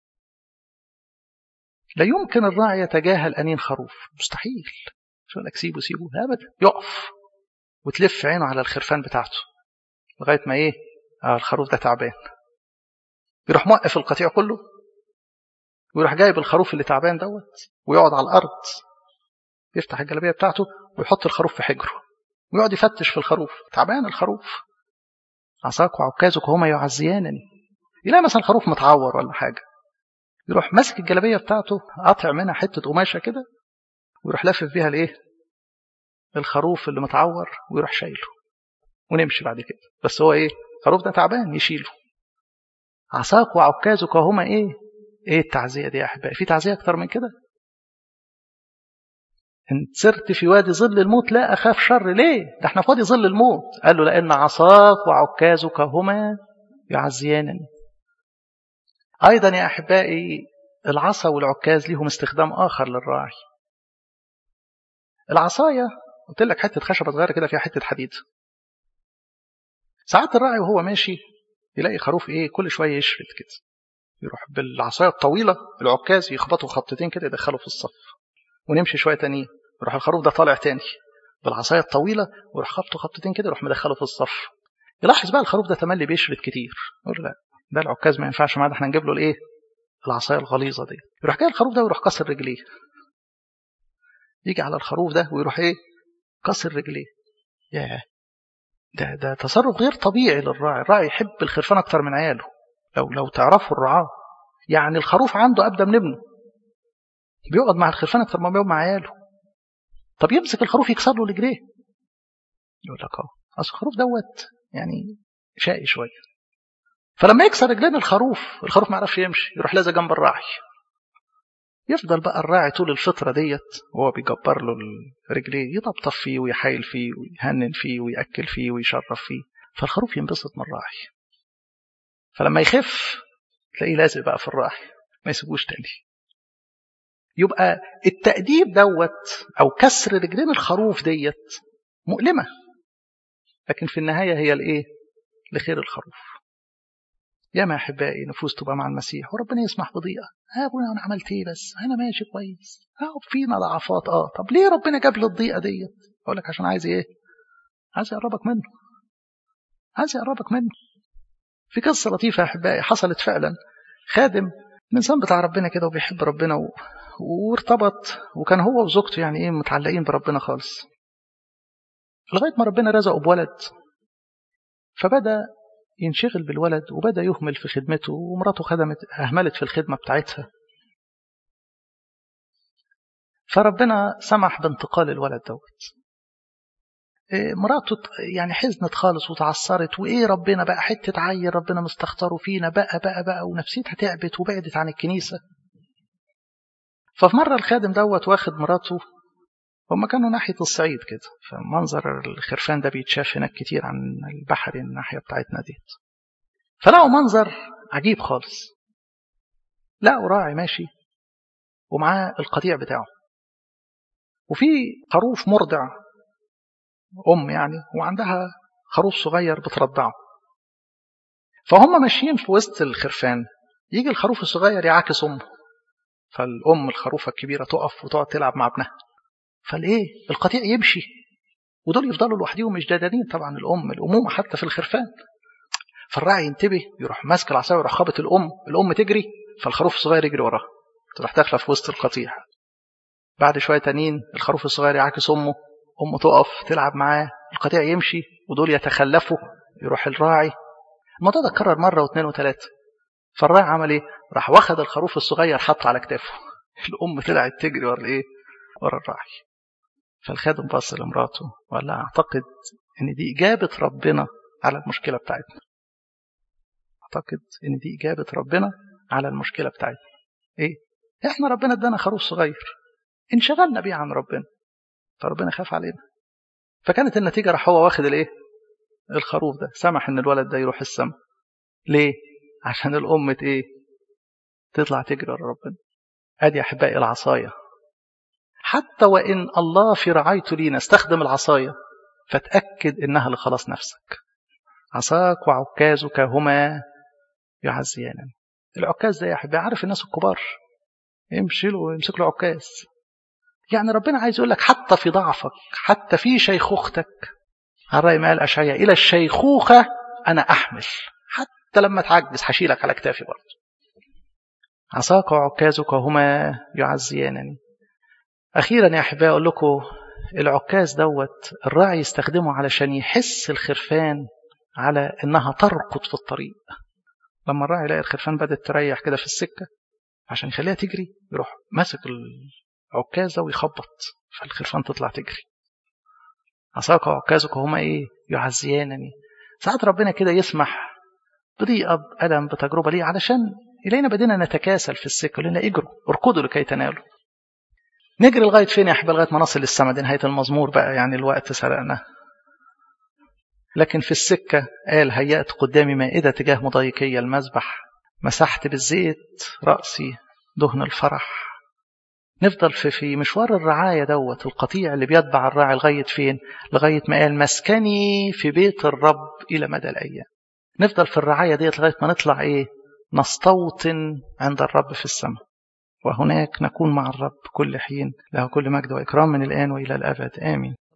لا يمكن الراعي يتجاهل أنين خروف مستحيل شو لك سيبه سيبه أبدا يقف وتلف عينه على الخرفان بتاعته لغاية ما إيه آه الخروف ده تعبان يروح موقف القطيع كله ويروح جايب الخروف اللي تعبان دوت ويقعد على الأرض يفتح الجلابية بتاعته ويحط الخروف في حجره ويقعد يفتش في الخروف تعبان الخروف عصاك وعكازك هما يعزيانني يلاقي مثلا خروف متعور ولا حاجة يروح ماسك الجلابية بتاعته قاطع منها حتة قماشة كده ويروح لافف بيها الايه الخروف اللي متعور ويروح شايله ونمشي بعد كده بس هو ايه الخروف ده تعبان يشيله عصاك وعكازك هما ايه ايه التعزية دي يا احبائي في تعزية اكتر من كده ان سرت في وادي ظل الموت لا اخاف شر ليه ده احنا في وادي ظل الموت قال له لان عصاك وعكازك هما يعزيانني ايضا يا احبائي العصا والعكاز ليهم استخدام اخر للراعي العصايه قلت لك حته خشبه صغيره كده فيها حته حديد ساعات الراعي وهو ماشي يلاقي خروف ايه كل شويه يشفت كده يروح بالعصايه الطويله العكاز يخبطه خبطتين كده يدخله في الصف ونمشي شويه تانيين يروح الخروف ده طالع تاني بالعصايه الطويله ويروح خبطه خبطتين كده يروح مدخله في الصف يلاحظ بقى الخروف ده تملي بيشفت كتير يقول لا ده العكاز ما ينفعش معاه ده احنا نجيب له الايه العصايه الغليظه دي يروح جاي الخروف ده ويروح كسر رجليه يجي على الخروف ده ويروح ايه كسر رجليه ياه ده ده تصرف غير طبيعي للراعي الراعي يحب الخرفان اكتر من عياله لو لو تعرفوا الرعاه يعني الخروف عنده ابدا من ابنه بيقعد مع الخرفان اكتر ما بيقعد مع عياله طب يمسك الخروف يكسر له رجليه يقول لك اه اصل الخروف دوت يعني شقي شويه فلما يكسر رجلين الخروف الخروف ما يعرفش يمشي يروح لازق جنب الراعي يفضل بقى الراعي طول الفتره ديت وهو بيجبر له رجليه يطبطب فيه ويحايل فيه ويهنن فيه وياكل فيه ويشرف فيه فالخروف ينبسط من الراعي فلما يخف تلاقيه لازق بقى في الراعي ما يسيبوش تاني يبقى التأديب دوت أو كسر رجلين الخروف ديت مؤلمة لكن في النهاية هي الإيه؟ لخير الخروف يا ما أحبائي نفوس تبقى مع المسيح وربنا يسمح بضيقة ها أبونا أنا عملت إيه بس أنا ماشي كويس ها فينا ضعفات أه طب ليه ربنا جاب لي الضيقة ديت أقول لك عشان عايز إيه عايز يقربك منه عايز يقربك منه في قصة لطيفة يا أحبائي حصلت فعلا خادم الإنسان بتاع ربنا كده وبيحب ربنا و... وارتبط وكان هو وزوجته يعني إيه متعلقين بربنا خالص لغاية ما ربنا رزقه بولد فبدأ ينشغل بالولد وبدأ يهمل في خدمته ومراته خدمت أهملت في الخدمة بتاعتها فربنا سمح بانتقال الولد دوت مراته يعني حزنت خالص وتعثرت وايه ربنا بقى حته عيل ربنا مستختاره فينا بقى بقى بقى ونفسيتها تعبت وبعدت عن الكنيسه ففي مره الخادم دوت واخد مراته هم كانوا ناحيه الصعيد كده فمنظر الخرفان ده بيتشاف هناك كتير عن البحر الناحيه بتاعتنا ديت فلقوا منظر عجيب خالص لقوا راعي ماشي ومعاه القطيع بتاعه وفي خروف مرضع أم يعني وعندها خروف صغير بترضعه فهم ماشيين في وسط الخرفان يجي الخروف الصغير يعاكس أمه فالأم الخروفة الكبيرة تقف وتقعد تلعب مع ابنها فالإيه القطيع يمشي ودول يفضلوا لوحدهم مش دادانين طبعا الأم الأمومة حتى في الخرفان فالراعي ينتبه يروح ماسك العصاية ويروح خابط الأم الأم تجري فالخروف الصغير يجري وراها تروح داخلة في وسط القطيع بعد شوية تانيين الخروف الصغير يعاكس أمه أمه تقف تلعب معاه القطيع يمشي ودول يتخلفوا يروح الراعي الموضوع ده اتكرر مرة واثنين وثلاثة فالراعي عمل ايه؟ راح واخد الخروف الصغير حطه على كتافه الأم طلعت تجري ورا الايه؟ ورا الراعي فالخادم بص لمراته وقال لها أعتقد إن دي إجابة ربنا على المشكلة بتاعتنا أعتقد إن دي إجابة ربنا على المشكلة بتاعتنا إيه؟ إحنا ربنا ادانا خروف صغير انشغلنا بيه عن ربنا فربنا خاف علينا فكانت النتيجة راح هو واخد الايه الخروف ده سمح ان الولد ده يروح السماء ليه عشان الأم ايه تطلع تجري ورا ربنا ادي احبائي العصاية حتى وان الله في رعايته لينا استخدم العصاية فتأكد انها لخلاص نفسك عصاك وعكازك هما يعزيانني العكاز ده يا احبائي عارف الناس الكبار يمشي له ويمسك له عكاز يعني ربنا عايز يقول لك حتى في ضعفك حتى في شيخوختك على رأي ما قال أشعياء إلى الشيخوخة أنا أحمل حتى لما تعجز هشيلك على كتافي برضه عصاك وعكازك هما يعزيانني أخيرا يا أحبائي أقول لكم العكاز دوت الراعي يستخدمه علشان يحس الخرفان على إنها تركض في الطريق لما الراعي يلاقي الخرفان بدأت تريح كده في السكة عشان يخليها تجري يروح ماسك عكازة ويخبط فالخرفان تطلع تجري عصاك وعكازك هما إيه يعزيانني ساعات ربنا كده يسمح بضيقة بألم بتجربة ليه علشان إلينا بدينا نتكاسل في السكة لنا اجروا اركضوا لكي تنالوا نجري لغاية فين يا أحباب لغاية ما نصل للسما دي نهاية المزمور بقى يعني الوقت سرقنا لكن في السكة قال هيأت قدامي مائدة تجاه مضايقية المذبح مسحت بالزيت رأسي دهن الفرح نفضل في في مشوار الرعاية دوت القطيع اللي بيتبع الراعي لغاية فين لغاية ما قال مسكني في بيت الرب إلى مدى الأيام نفضل في الرعاية ديت لغاية ما نطلع إيه نستوطن عند الرب في السماء وهناك نكون مع الرب كل حين له كل مجد وإكرام من الآن وإلى الأبد آمين